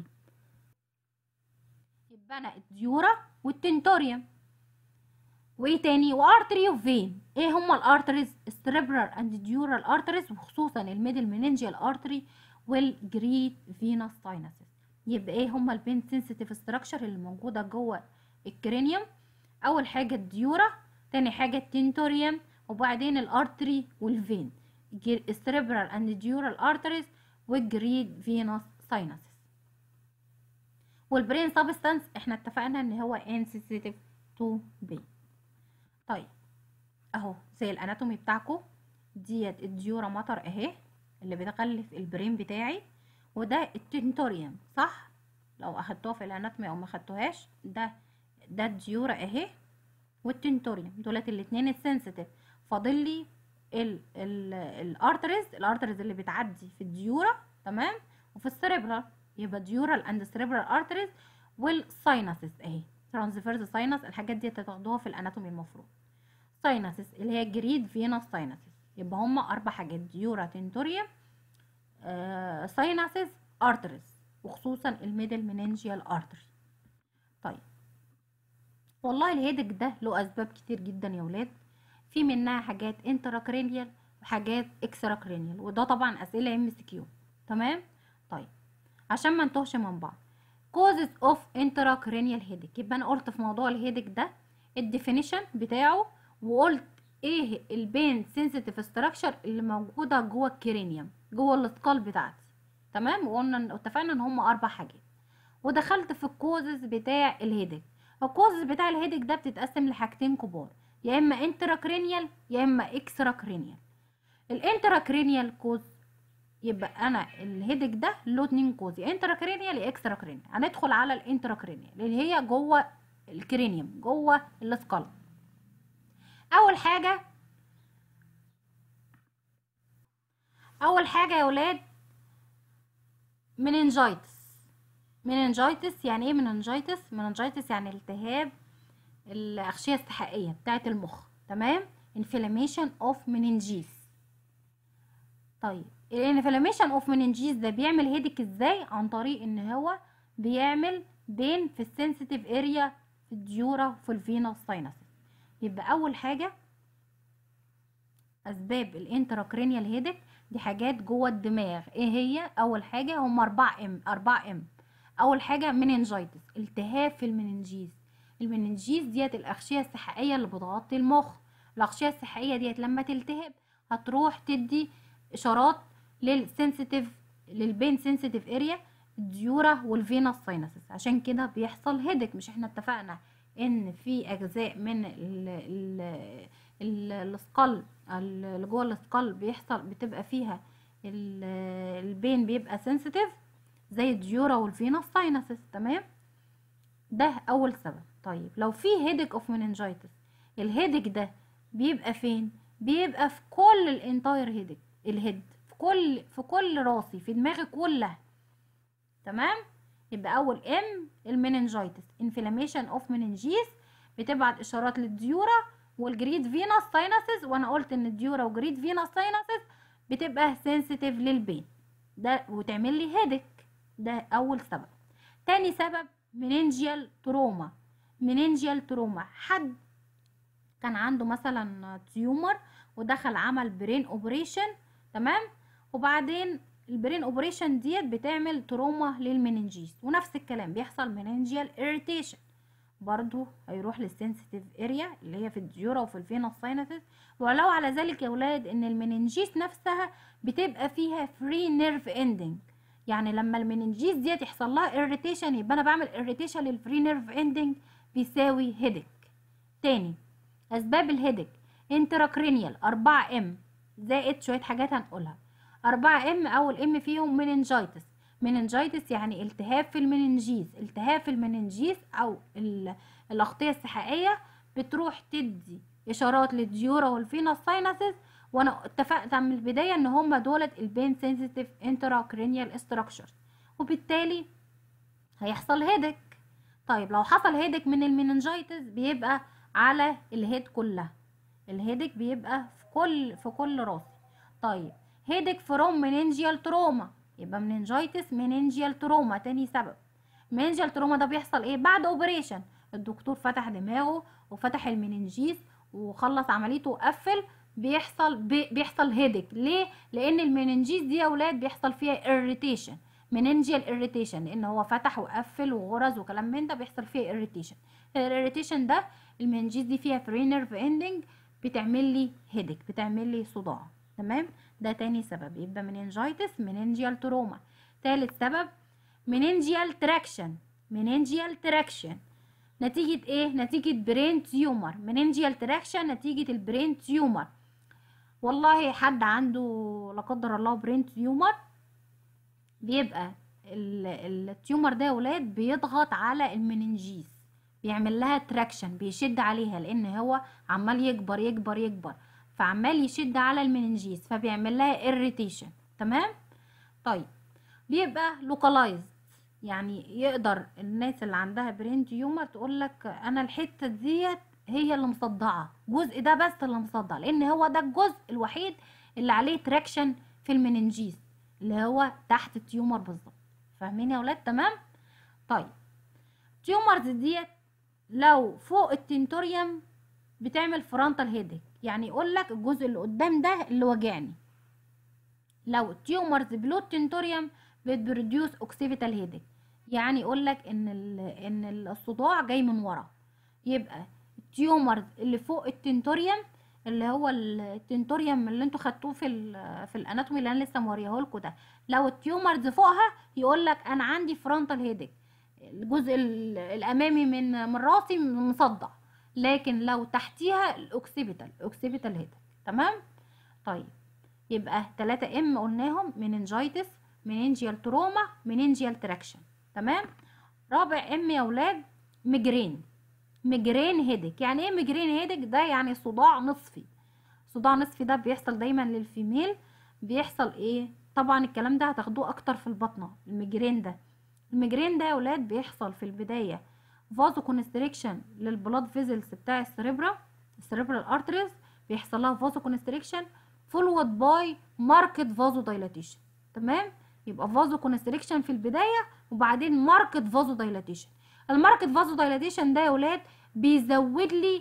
يبقى انا الديورا والتنتوريوم وايه تاني وارتري وفين ايه هما الارتريز السريبرال اند ديورال ارتريز وخصوصا الميدل مننجيال ارتري والجريد فينوس ساينسز يبقى ايه هما البين سنسيتيف ستراكشر اللي موجوده جوه الكرينيوم اول حاجه الديورا تاني حاجه التنتوريوم وبعدين الارتري والفين السريبرال اند ديورال ارتريز والجريد فينوس ساينسز والبرين سبستانس احنا اتفقنا ان هو انسيسيتيف تو بين طيب اهو زي الاناتومي بتاعكم ديت الديورا مطر اهي اللي بتغلف البرين بتاعي وده التنتوريوم صح لو اخدتوها في الاناتومي او ما اخدتوهاش ده ده الديورا اهي والتنتوريوم دولت الاتنين السنسيتيف فاضل لي ال ال الارتريز الارتريز اللي بتعدي في الديورا تمام وفي السريبرال يبقى ديورال اند سريبرال ارتريز والساينسز اهي ترانسفيرز ساينس الحاجات دي تاخدوها في الاناتومي المفروض ساينسز اللي هي جريد فينوس ساينسز يبقى هما اربع حاجات ديورا تنتوريوم سايناسز ارترز وخصوصا الميدل مننجيال ارتري طيب والله الهيدك ده له اسباب كتير جدا يا ولاد في منها حاجات انتراكرينيال وحاجات اكستراكرينيال وده طبعا اسئله ام سي كيو تمام طيب عشان ما نتوهش من بعض causes of intracranial headache يبقى انا قلت في موضوع الهيدك ده الديفينيشن بتاعه وقلت ايه البين سنسيتيف ستراكشر اللي موجوده جوه الكرينيوم جوه الاسكال بتاعتي تمام وقلنا اتفقنا ان هم اربع حاجات ودخلت في الكوزز بتاع الهيدك الكوزز بتاع الهيدك ده بتتقسم لحاجتين كبار يا اما انتراكرينيال يا اما اكستراكرينيال الانتراكرينيال كوز يبقى انا الهيدك ده له اتنين كوز يا انتراكرينيال يا اكستراكرينيال هندخل على الانتراكرينيال اللي هي جوه الكرينيوم جوه السكال اول حاجه اول حاجه يا ولاد مننجايتس مننجايتس يعني ايه مننجايتس مننجايتس يعني التهاب الاغشيه السحائيه بتاعه المخ تمام inflammation of meninges طيب الانفلاميشن اوف مننجيز ده بيعمل هيدك ازاي عن طريق ان هو بيعمل بين في السنسيتيف اريا في الديورا في الفينوس ساينسز يبقى اول حاجه اسباب الانتراكرينيال هيدك دي حاجات جوه الدماغ ايه هي اول حاجه هم 4 ام 4 ام اول حاجه مننجايتس التهاب في المننجيز المننجيز ديت الاغشيه السحائيه اللي بتغطي المخ الاغشيه السحائيه ديت لما تلتهب هتروح تدي اشارات للسنسيتيف للبين سنسيتيف اريا الديورا والفينوس ساينسز عشان كده بيحصل هيدك مش احنا اتفقنا ان في اجزاء من ال ال السكال اللي جوه السكال بيحصل بتبقى فيها البين بيبقى سنسيتيف زي الديورا والفينوس ساينسز تمام ده اول سبب طيب لو في هيدك اوف مننجايتس الهيدك ده بيبقى فين بيبقى في كل الانتاير هيدك الهيد في كل في كل راسي في دماغي كلها تمام يبقى اول ام المننجايتس انفلاميشن اوف مننجيز بتبعت اشارات للديورا والجريد فينوس ساينسز وانا قلت ان الديورا وجريد فينوس ساينسز بتبقى سنسيتيف للبين ده وتعمل لي هيدك ده اول سبب تاني سبب مننجيال تروما مننجيال تروما حد كان عنده مثلا تيومر ودخل عمل برين اوبريشن تمام وبعدين البرين اوبريشن ديت بتعمل تروما للمننجيز ونفس الكلام بيحصل مننجيال اريتيشن برضو هيروح للسنسيتيف اريا اللي هي في الديورا وفي الفينوس ساينسز ولو على ذلك يا ولاد ان المننجيز نفسها بتبقى فيها فري نيرف اندنج يعني لما المننجيز ديت يحصل لها اريتيشن يبقى انا بعمل اريتيشن للفري نيرف اندنج بيساوي هيدك تاني اسباب الهيدك انتراكرينيال 4 ام زائد شويه حاجات هنقولها 4 ام اول ام فيهم مننجايتس مننجايتس يعني التهاب في المننجيز التهاب في المننجيز او الاغطيه السحائيه بتروح تدي اشارات للديورا والفينوس ساينسز وانا اتفقت من البدايه ان هم دولت البين سنسيتيف انتراكرينيال ستراكشرز وبالتالي هيحصل هيدك طيب لو حصل هيدك من المننجايتس بيبقى على الهيد كلها الهيدك بيبقى في كل في كل راسي طيب هيدك فروم مننجيال تروما يبقى مننجايتس مننجيال تروما تاني سبب مننجيال تروما ده بيحصل ايه بعد اوبريشن الدكتور فتح دماغه وفتح المننجيز وخلص عمليته وقفل بيحصل بي بيحصل هيدك ليه لان المننجيز دي يا اولاد بيحصل فيها irritation مننجيال irritation لان هو فتح وقفل وغرز وكلام من ده بيحصل فيها irritation الاريتيشن ده المننجيز دي فيها فري نيرف اندنج بتعمل لي هيدك بتعمل لي صداع تمام ده تاني سبب يبقى مننجايتس مننجيال تروما تالت سبب مننجيال تراكشن مننجيال تراكشن نتيجة ايه نتيجة برين تيومر مننجيال تراكشن نتيجة البرين تيومر والله حد عنده لا قدر الله برين تيومر بيبقى التيومر ده يا ولاد بيضغط على المننجيز بيعمل لها تراكشن بيشد عليها لان هو عمال يكبر يكبر يكبر فعمال يشد على المننجيز فبيعمل لها اريتيشن تمام طيب بيبقى لوكالايزد يعني يقدر الناس اللي عندها برين تيومر تقول لك انا الحته ديت هي اللي مصدعه الجزء ده بس اللي مصدع لان هو ده الجزء الوحيد اللي عليه تراكشن في المننجيز اللي هو تحت التيومر بالظبط فاهمين يا ولاد تمام طيب تيومرز ديت لو فوق التنتوريوم بتعمل فرونتال هيدك يعني يقول لك الجزء اللي قدام ده اللي وجعني لو تيومرز بلو التنتوريوم بتبروديوس اوكسيبيتال هيدك يعني يقول لك ان ان الصداع جاي من ورا يبقى التيومرز اللي فوق التنتوريوم اللي هو التنتوريوم اللي انتوا خدتوه في في الاناتومي اللي انا لسه موريه لكم ده لو التيومرز فوقها يقول لك انا عندي فرونتال هيدك الجزء الامامي من من راسي مصدع لكن لو تحتيها الاوكسيبيتال اوكسيبيتال هيدك تمام طيب يبقى 3 ام قلناهم مننجايتس مننجيال تروما مننجيال تراكشن تمام رابع ام يا اولاد ميجرين ميجرين هيدك يعني ايه ميجرين هيدك ده يعني صداع نصفي صداع نصفي ده بيحصل دايما للفيميل بيحصل ايه طبعا الكلام ده هتاخدوه اكتر في البطنه الميجرين ده الميجرين ده يا ولاد بيحصل في البدايه فازو كونستريكشن للبلاد فيزلز بتاع السريبرا السريبرال ارتريز بيحصل لها فازو كونستريكشن فولود باي ماركت فازو دايلاتيشن تمام يبقى فازو كونستريكشن في البدايه وبعدين ماركت فازو دايلاتيشن الماركت فازو دايلاتيشن ده يا ولاد بيزود لي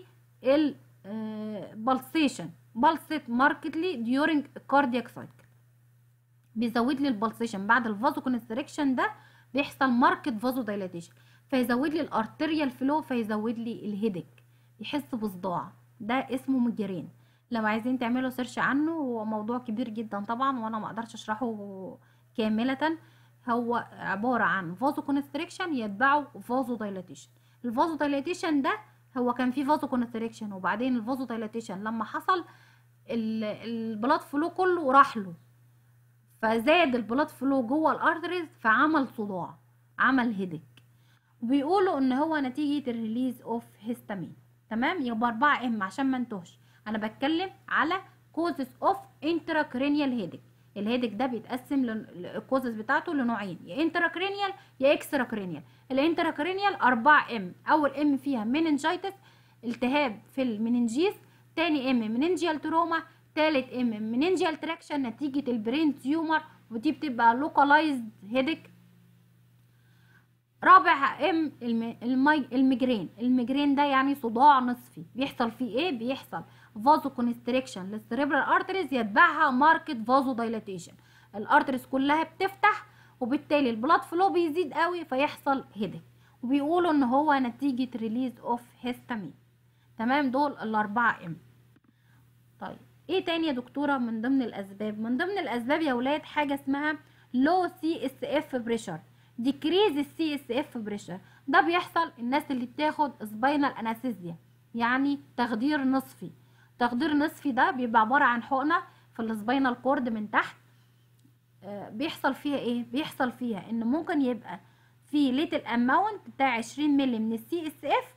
البلسيشن بلسيت ماركتلي ديورنج كاردياك سايكل بيزود لي البلسيشن بعد الفازو كونستريكشن ده بيحصل ماركت فازو دايلاتيشن فيزود لي الارتريال فلو فيزود لي الهيدك يحس بصداع ده اسمه ميجرين لو عايزين تعملوا سيرش عنه هو موضوع كبير جدا طبعا وانا ما اقدرش اشرحه كامله هو عباره عن فازو كونستريكشن يتبعه فازو دايلاتيشن الفازو دايلاتيشن ده هو كان فيه فازو كونستريكشن وبعدين الفازو دايلاتيشن لما حصل البلاد فلو كله راح له فزاد البلاد فلو جوه الارتريز فعمل صداع عمل هيدك وبيقولوا ان هو نتيجه الريليز اوف هيستامين تمام يبقى 4 ام عشان ما انتهش انا بتكلم على كوزز اوف انتراكرينيال هيدك الهيدك ده بيتقسم الكوزز بتاعته لنوعين يا انتراكرينيال يا اكستراكرينيال الانتراكرينيال 4 ام اول ام فيها مننجايتس التهاب في المننجيس تاني ام مننجيال تروما تالت ام مننجيال تراكشن نتيجه البرين تيومر ودي بتبقى لوكالايزد هيدك رابع ام الميجرين الميجرين ده يعني صداع نصفي بيحصل فيه ايه بيحصل فازو كونستريكشن للسريبرال ارتريز يتبعها ماركت فازو دايلاتيشن الارتريز كلها بتفتح وبالتالي البلاد فلو بيزيد قوي فيحصل هيدك وبيقولوا ان هو نتيجه ريليز اوف هيستامين تمام دول الاربعه ام طيب ايه تاني يا دكتوره من ضمن الاسباب من ضمن الاسباب يا ولاد حاجه اسمها لو سي اس اف بريشر ديكريز السي اس اف بريشر ده بيحصل الناس اللي بتاخد سباينال انستيزيا يعني تخدير نصفي تخدير نصفي ده بيبقى عباره عن حقنه في السباينال كورد من تحت آه بيحصل فيها ايه بيحصل فيها ان ممكن يبقى في ليتل اماونت بتاع 20 مللي من السي اس اف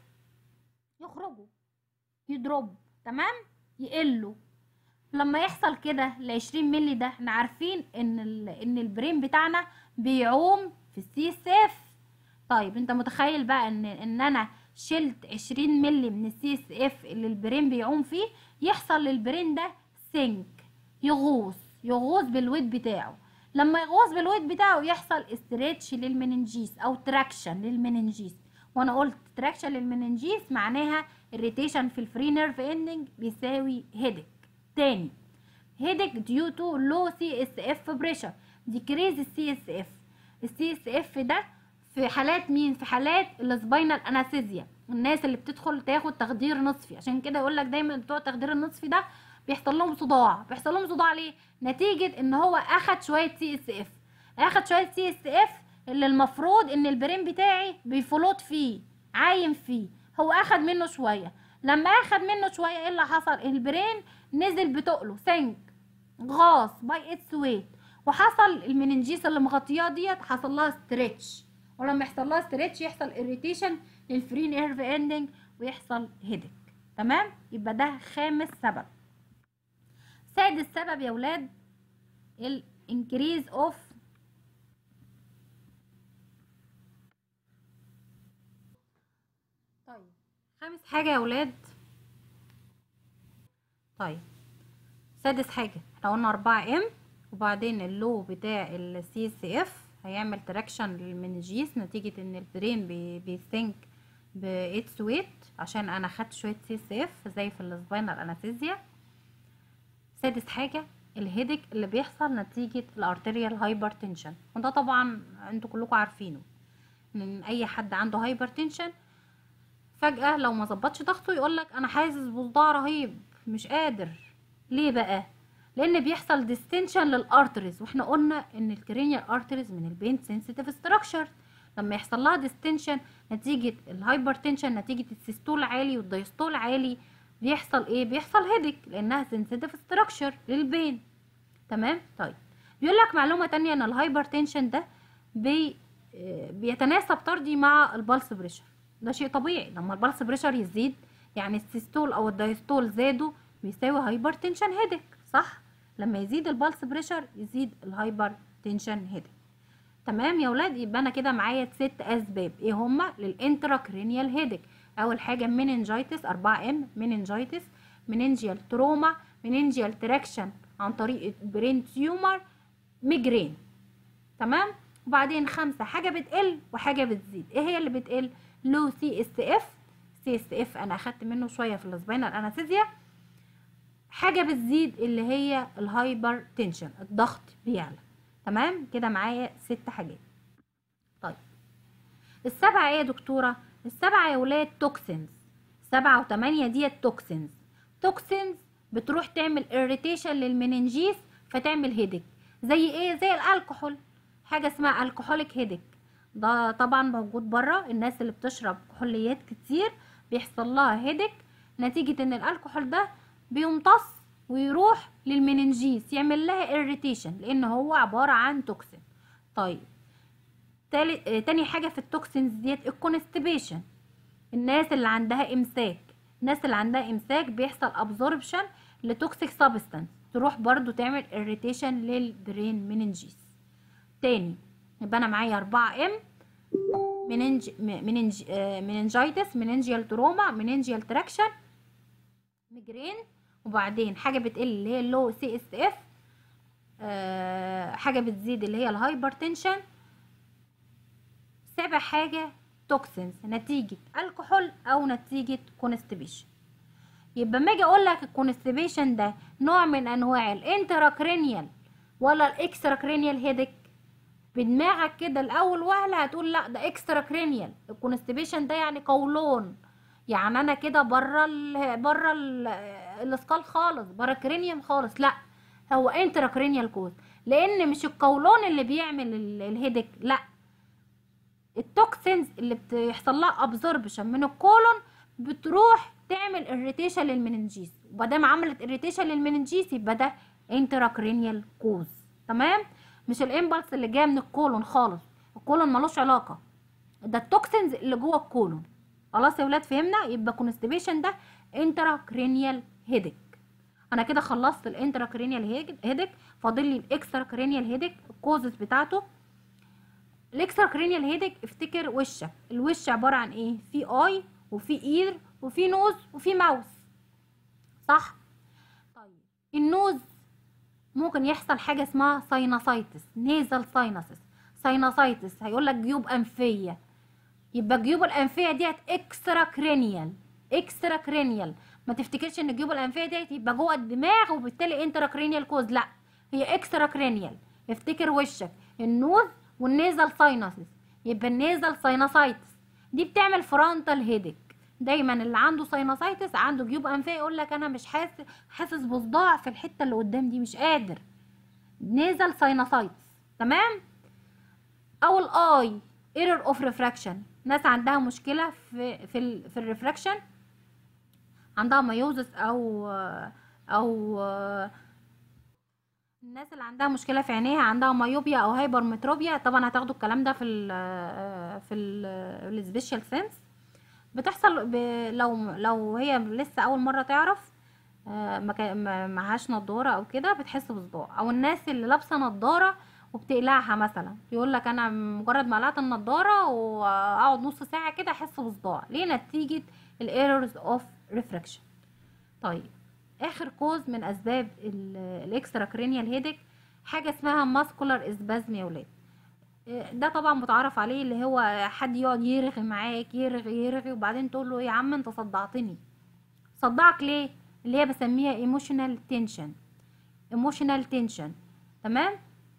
يخرجوا يضربوا تمام يقلوا لما يحصل كده ل 20 مللي ده احنا عارفين ان ان البرين بتاعنا بيعوم في السي اس اف طيب انت متخيل بقى ان ان انا شلت 20 مللي من السي اس اف اللي البرين بيعوم فيه يحصل للبرين ده سنك يغوص يغوص بالويت بتاعه لما يغوص بالويت بتاعه يحصل استريتش للمننجيس او تراكشن للمننجيس وانا قلت تراكشن للمننجيس معناها irritation في الفري نيرف اندنج بيساوي هيدك تاني هيدك due to low CSF pressure decrease السي اس اف السي اس اف ده في حالات مين في حالات السباينال انستيزيا الناس اللي بتدخل تاخد تخدير نصفي عشان كده يقول لك دايما بتوع التخدير النصفي ده بيحصل لهم صداع بيحصل لهم صداع ليه نتيجه ان هو اخد شويه سي اس اف اخد شويه سي اس اف اللي المفروض ان البرين بتاعي بيفلوت فيه عايم فيه هو اخد منه شويه لما اخد منه شويه ايه اللي حصل البرين نزل بتقله سنك غاص باي اتس ويت وحصل المننجيس اللي مغطياه ديت حصل لها ستريتش ولما يحصل لها ستريتش يحصل اريتيشن للفري نيرف اندنج ويحصل هيدك تمام يبقى ده خامس سبب سادس سبب يا ولاد الانكريز اوف طيب خامس حاجة يا ولاد طيب سادس حاجة احنا قلنا أربعة ام وبعدين اللو بتاع السي اس اف هيعمل تراكشن للمنجيس نتيجة ان البرين بي بيثينك بإيتس ويت عشان انا خدت شوية سي اس اف زي في السباينال انستيزيا سادس حاجة الهيدك اللي بيحصل نتيجة الارتريال هايبرتنشن وده طبعا انتوا كلكم عارفينه ان اي حد عنده هايبرتنشن فجأة لو ما ظبطش ضغطه يقولك انا حاسس بصداع رهيب مش قادر ليه بقى لان بيحصل ديستنشن للارتريز واحنا قلنا ان الكرينيال ارتريز من البين سنسيتيف ستراكشر لما يحصل لها ديستنشن نتيجة الهايبرتنشن نتيجة السيستول عالي والدايستول عالي بيحصل ايه بيحصل هيدك لانها سنسيتيف ستراكشر للبين تمام طيب بيقول لك معلومة تانية ان الهايبرتنشن ده بي بيتناسب طردي مع البلس بريشر ده شيء طبيعي لما البلس بريشر يزيد يعني السيستول او الدايستول زادوا بيساوي هايبر تنشن هيدك صح لما يزيد البلس بريشر يزيد الهايبر تنشن هيدك تمام يا ولاد يبقى انا كده معايا ست اسباب ايه هما للانتراكرينيال هيدك اول حاجه مننجايتس 4 ام مننجايتس مننجيال تروما مننجيال تراكشن عن طريق برين تيومر ميجرين تمام وبعدين خمسة حاجة بتقل وحاجة بتزيد ايه هي اللي بتقل لو سي اس اف سي اس اف انا اخدت منه شوية في السباينال انستيزيا حاجة بتزيد اللي هي الهايبر تنشن الضغط بيعلى تمام كده معايا ست حاجات طيب السبعة ايه يا دكتورة السبعة يا ولاد توكسينز سبعة وتمانية ديت توكسينز توكسينز بتروح تعمل irritation للمننجيس فتعمل هيدك زي ايه زي الالكحول حاجة اسمها الكحوليك هيدك ده طبعا موجود بره الناس اللي بتشرب كحوليات كتير بيحصل لها هيدك نتيجة ان الالكحول ده بيمتص ويروح للمننجيس يعمل لها irritation لان هو عبارة عن توكسين طيب تالت آه تاني حاجة في التوكسينز ديت الكونستيبيشن الناس اللي عندها امساك الناس اللي عندها امساك بيحصل ابزوربشن لتوكسيك سابستانس تروح برضو تعمل irritation للبرين مننجيس تاني يبقى انا معايا 4 ام مننج مننج آه مننجايتس مننجيال تروما مننجيال تراكشن ميجرين وبعدين حاجه بتقل اللي هي اللو سي اس اف حاجه بتزيد اللي هي الهايبرتنشن سابع حاجه توكسينز نتيجه الكحول او نتيجه كونستيبيشن يبقى ما اجي اقول لك الكونستيبيشن ده نوع من انواع الانتراكرينيال ولا الاكستراكرينيال هيدك بدماغك كده الاول وهله هتقول لا ده اكسترا كرينيال الكونستيبيشن ده يعني قولون يعني انا كده بره ال بره الاسكال خالص بره كرينيوم خالص لا هو انترا كرينيال كوز لان مش القولون اللي بيعمل الهيدك لا التوكسينز اللي بتحصل لها ابزوربشن من الكولون بتروح تعمل اريتيشن للمننجيس وبدام عملت اريتيشن للمننجيس يبقى ده انترا كرينيال كوز تمام مش الامبلس اللي جايه من الكولون خالص الكولون ملوش علاقه ده التوكسينز اللي جوه الكولون خلاص يا ولاد فهمنا يبقى كونستيبيشن ده انترا كرينيال هيدك انا كده خلصت الانترا كرينيال هيدك فاضل لي الاكسترا كرينيال هيدك الكوزز بتاعته الاكسترا كرينيال هيدك افتكر وشك الوش عباره عن ايه في اي وفي اير وفي نوز وفي ماوس صح طيب النوز ممكن يحصل حاجه اسمها ساينوسايتس نيزل ساينسس ساينوسايتس هيقول لك جيوب انفيه يبقى الجيوب الانفيه ديت اكسترا كرينيال اكسترا كرينيال ما تفتكرش ان الجيوب الانفيه ديت يبقى جوه الدماغ وبالتالي انترا كرينيال كوز لا هي اكسترا كرينيال افتكر وشك النوز والنيزل ساينسس يبقى النيزل ساينوسايتس دي بتعمل فرونتال هيدك دايما اللي عنده ساينوسايتس عنده جيوب انفيه يقول لك انا مش حاسس حاسس بصداع في الحته اللي قدام دي مش قادر نيزل ساينوسايتس تمام او الاي ايرور اوف ريفراكشن ناس عندها مشكله في في ال في الريفراكشن عندها مايوزس او او الناس اللي عندها مشكله في عينيها عندها مايوبيا او هايبرمتروبيا طبعا هتاخدوا الكلام ده في ال في السبيشال سينس بتحصل ب... لو لو هي لسه اول مره تعرف ما معهاش نضاره او كده بتحس بصداع او الناس اللي لابسه نضاره وبتقلعها مثلا يقول لك انا مجرد ما قلعت النضاره واقعد نص ساعه كده احس بصداع ليه نتيجه الايرورز اوف ريفراكشن طيب اخر كوز من اسباب الاكسترا كرينيال هيدك حاجه اسمها ماسكولار اسبازم يا ولاد آه، ده طبعا متعرف عليه اللي هو حد يقعد يرغي معاك يرغي يرغي وبعدين تقول له يا عم انت صدعتني صدعك ليه اللي هي بسميها ايموشنال تنشن ايموشنال تنشن تمام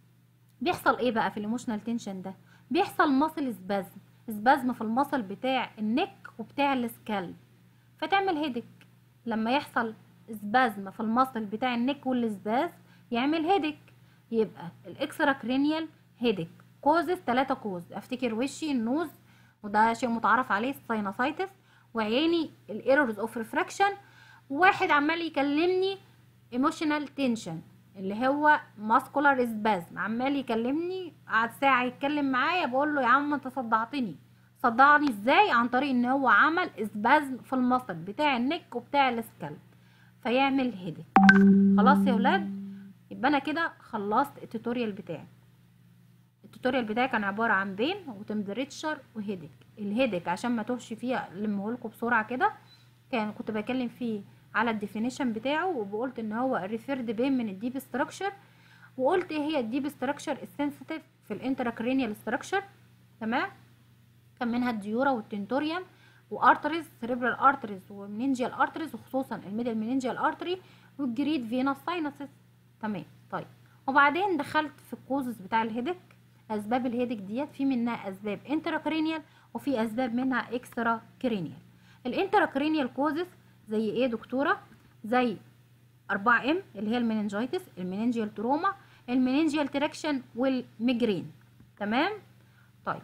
بيحصل ايه بقى في الايموشنال تنشن ده بيحصل ماسل سبازم سبازم في المصل بتاع النك وبتاع السكالب فتعمل هيدك لما يحصل سبازم في المصل بتاع النك والسباز يعمل هيدك يبقى الاكسترا كرينيال هيدك كوزز ثلاثة كوز افتكر وشي النوز وده شيء متعرف عليه الساينوسايتس وعيني الايرورز اوف ريفراكشن واحد عمال يكلمني ايموشنال تنشن اللي هو ماسكولار سبازم عمال يكلمني قعد ساعه يتكلم معايا بقول له يا عم انت صدعتني صدعني ازاي عن طريق ان هو عمل سبازم في المصل بتاع النك وبتاع السكالب فيعمل هيدك خلاص يا ولاد يبقى انا كده خلصت التوتوريال بتاعي التوتوريال بتاعي كان عباره عن بين وتمبريتشر وهيدك الهيدك عشان ما توهش فيه لمهولكم بسرعه كده كان كنت بكلم فيه على الديفينيشن بتاعه وقلت ان هو ريفيرد بين من الديب ستراكشر وقلت ايه هي الديب ستراكشر السنسيتيف في الانتراكرينيال ستراكشر تمام كان منها الديورا والتنتوريوم وارتريز سيريبرال ارتريز ومننجيال ارتريز وخصوصا الميدل مننجيال ارتري والجريد فينوس ساينسز تمام طيب وبعدين دخلت في الكوزز بتاع الهيدك اسباب الهيدك ديت في منها اسباب انتراكرينيال وفي اسباب منها اكسترا كرينيال الانتراكرينيال كوزز زي ايه دكتوره زي 4 ام اللي هي المننجايتس المننجيال تروما المننجيال تراكشن والميجرين تمام طيب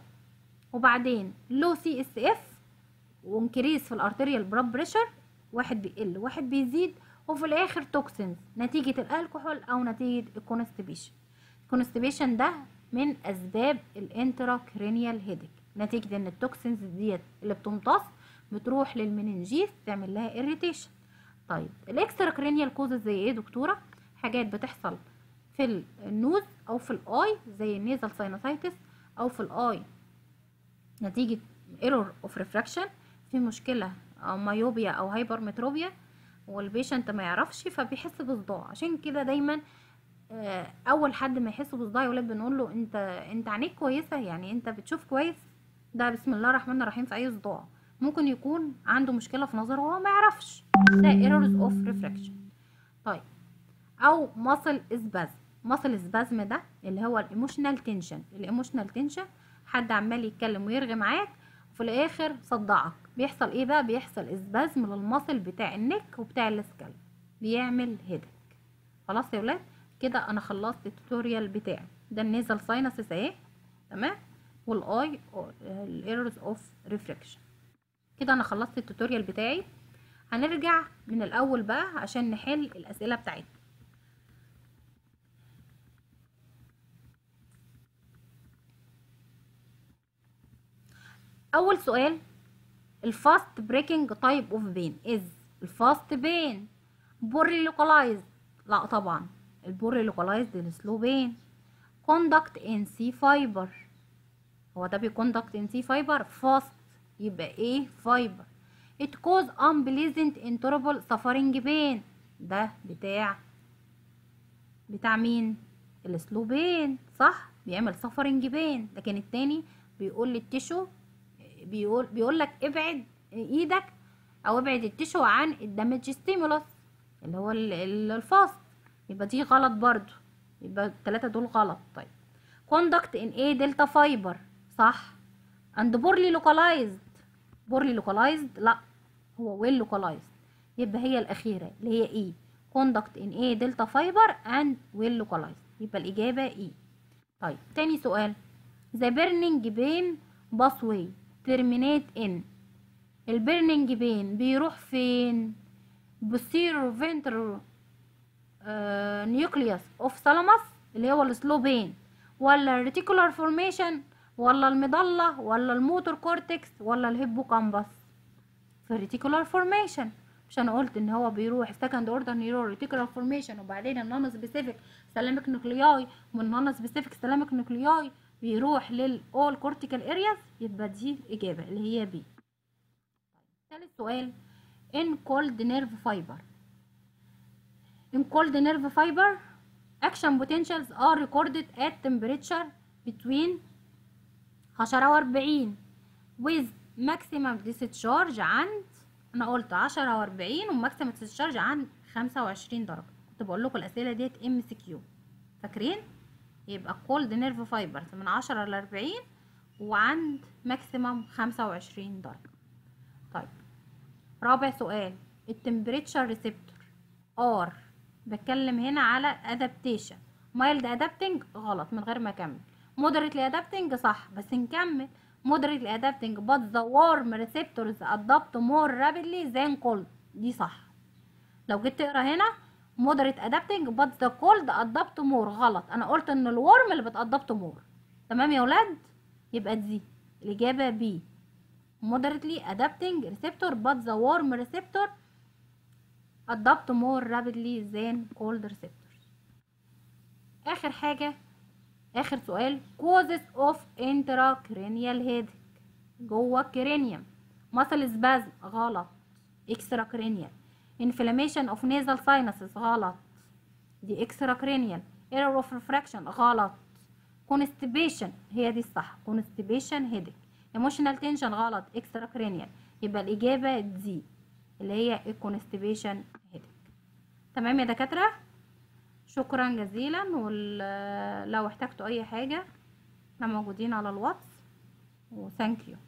وبعدين لو سي اس اف وانكريز في الارتريال بلاد بريشر واحد بيقل واحد بيزيد وفي الاخر توكسينز نتيجه الكحول او نتيجه الكونستيبيشن الكونستيبيشن ده من اسباب الانتراكرينيال هيدك نتيجه ان التوكسينز ديت اللي بتمتص بتروح للمننجيس تعمل لها اريتيشن طيب الاكسترا كرينيال كوزز زي ايه دكتوره حاجات بتحصل في النوز او في الاي زي النيزل ساينوسايتس او في الاي نتيجه ايرور اوف ريفراكشن في مشكله او مايوبيا او هايبرمتروبيا والبيشنت ما يعرفش فبيحس بصداع عشان كده دايما آه، اول حد ما يحس بصداع يا ولاد بنقول له انت انت عينيك كويسه يعني انت بتشوف كويس ده بسم الله الرحمن الرحيم في اي صداع ممكن يكون عنده مشكله في نظره وهو ما يعرفش ده ايرورز اوف ريفراكشن طيب او ماسل اسبازم ماسل اسبازم ده اللي هو الايموشنال تنشن الايموشنال تنشن حد عمال يتكلم ويرغي معاك وفي الاخر صدعك بيحصل ايه بقى بيحصل اسبازم للمصل بتاع النك وبتاع السكال بيعمل هيدك خلاص يا ولاد كده انا خلصت التوتوريال بتاعي ده النيزل ساينسز اهي تمام والاي الايرورز اوف ريفراكشن كده انا خلصت التوتوريال بتاعي هنرجع من الاول بقى عشان نحل الاسئله بتاعتنا اول سؤال الفاست بريكنج تايب اوف بين از الفاست بين بوري لوكالايزد لا طبعا البوري لوكالايزد السلو بين كوندكت ان سي فايبر هو ده بيكوندكت ان سي فايبر فاست يبقى ايه فايبر it cause unpleasant interval suffering pain ده بتاع بتاع مين السلو بين صح بيعمل suffering pain لكن التاني بيقول للتشو بيقول بيقول لك ابعد ايدك او ابعد التشو عن الدمج ستيمولس اللي هو ال- ال- الفاست يبقى دي غلط برضو يبقى التلاتة دول غلط طيب conduct in A delta fiber صح and poorly localized poorly localized لا هو well localized يبقى هي الأخيرة اللي هي E conduct in A delta fiber and well localized يبقى الإجابة E طيب تاني سؤال the burning pain pathway terminate in البرنينج بين بيروح فين بصير فينتر نيوكليوس اوف ثالاموس اللي هو السلو بين ولا الريتيكولار فورميشن ولا المضلة ولا الموتور كورتكس ولا الهيبوكامبس في الريتيكولار فورميشن مش انا قلت ان هو بيروح سكند اوردر نيورو ريتيكولار فورميشن وبعدين النون سبيسيفيك سلامك نوكلياي والنون سبيسيفيك سلامك نوكلياي بيروح للاول كورتيكال ارياز يبقى دي الاجابه اللي هي بي ثالث سؤال ان كولد نيرف فايبر ان كولد نيرف فايبر action potentials are recorded at temperature between 10 و 40 with maximum discharge عند انا قلت 10 و 40 وماكسيمم discharge عند 25 درجة كنت بقول لكم الأسئلة ديت ام سي كيو فاكرين يبقى cold nerve fibers من 10 ل 40 وعند ماكسيمم 25 درجة طيب رابع سؤال التمبريتشر ريسبتور ار بتكلم هنا على ادابتيشن مايلد ادابتنج غلط من غير ما اكمل مودريتلي ادابتنج صح بس نكمل مودريتلي ادابتنج but the warm receptors adapt more rapidly than cold دي صح لو جيت تقرا هنا moderate adapting but the cold adapt more غلط انا قلت ان الورم اللي بتادبت more تمام يا ولاد يبقى دي الاجابه بي moderately adapting receptor but the warm receptor adapt more rapidly than cold receptors اخر حاجة اخر سؤال causes of intracranial headache جوه الكرينيوم muscle spasm غلط extracranial inflammation of nasal sinuses غلط دي extracranial error of refraction غلط constipation هي دي الصح constipation headache emotional tension غلط extracranial يبقى الإجابة دي اللي هي الكونستيبيشن هيدك تمام يا دكاترة شكرا جزيلا ولو احتجتوا اي حاجة احنا موجودين على الواتس وثانك يو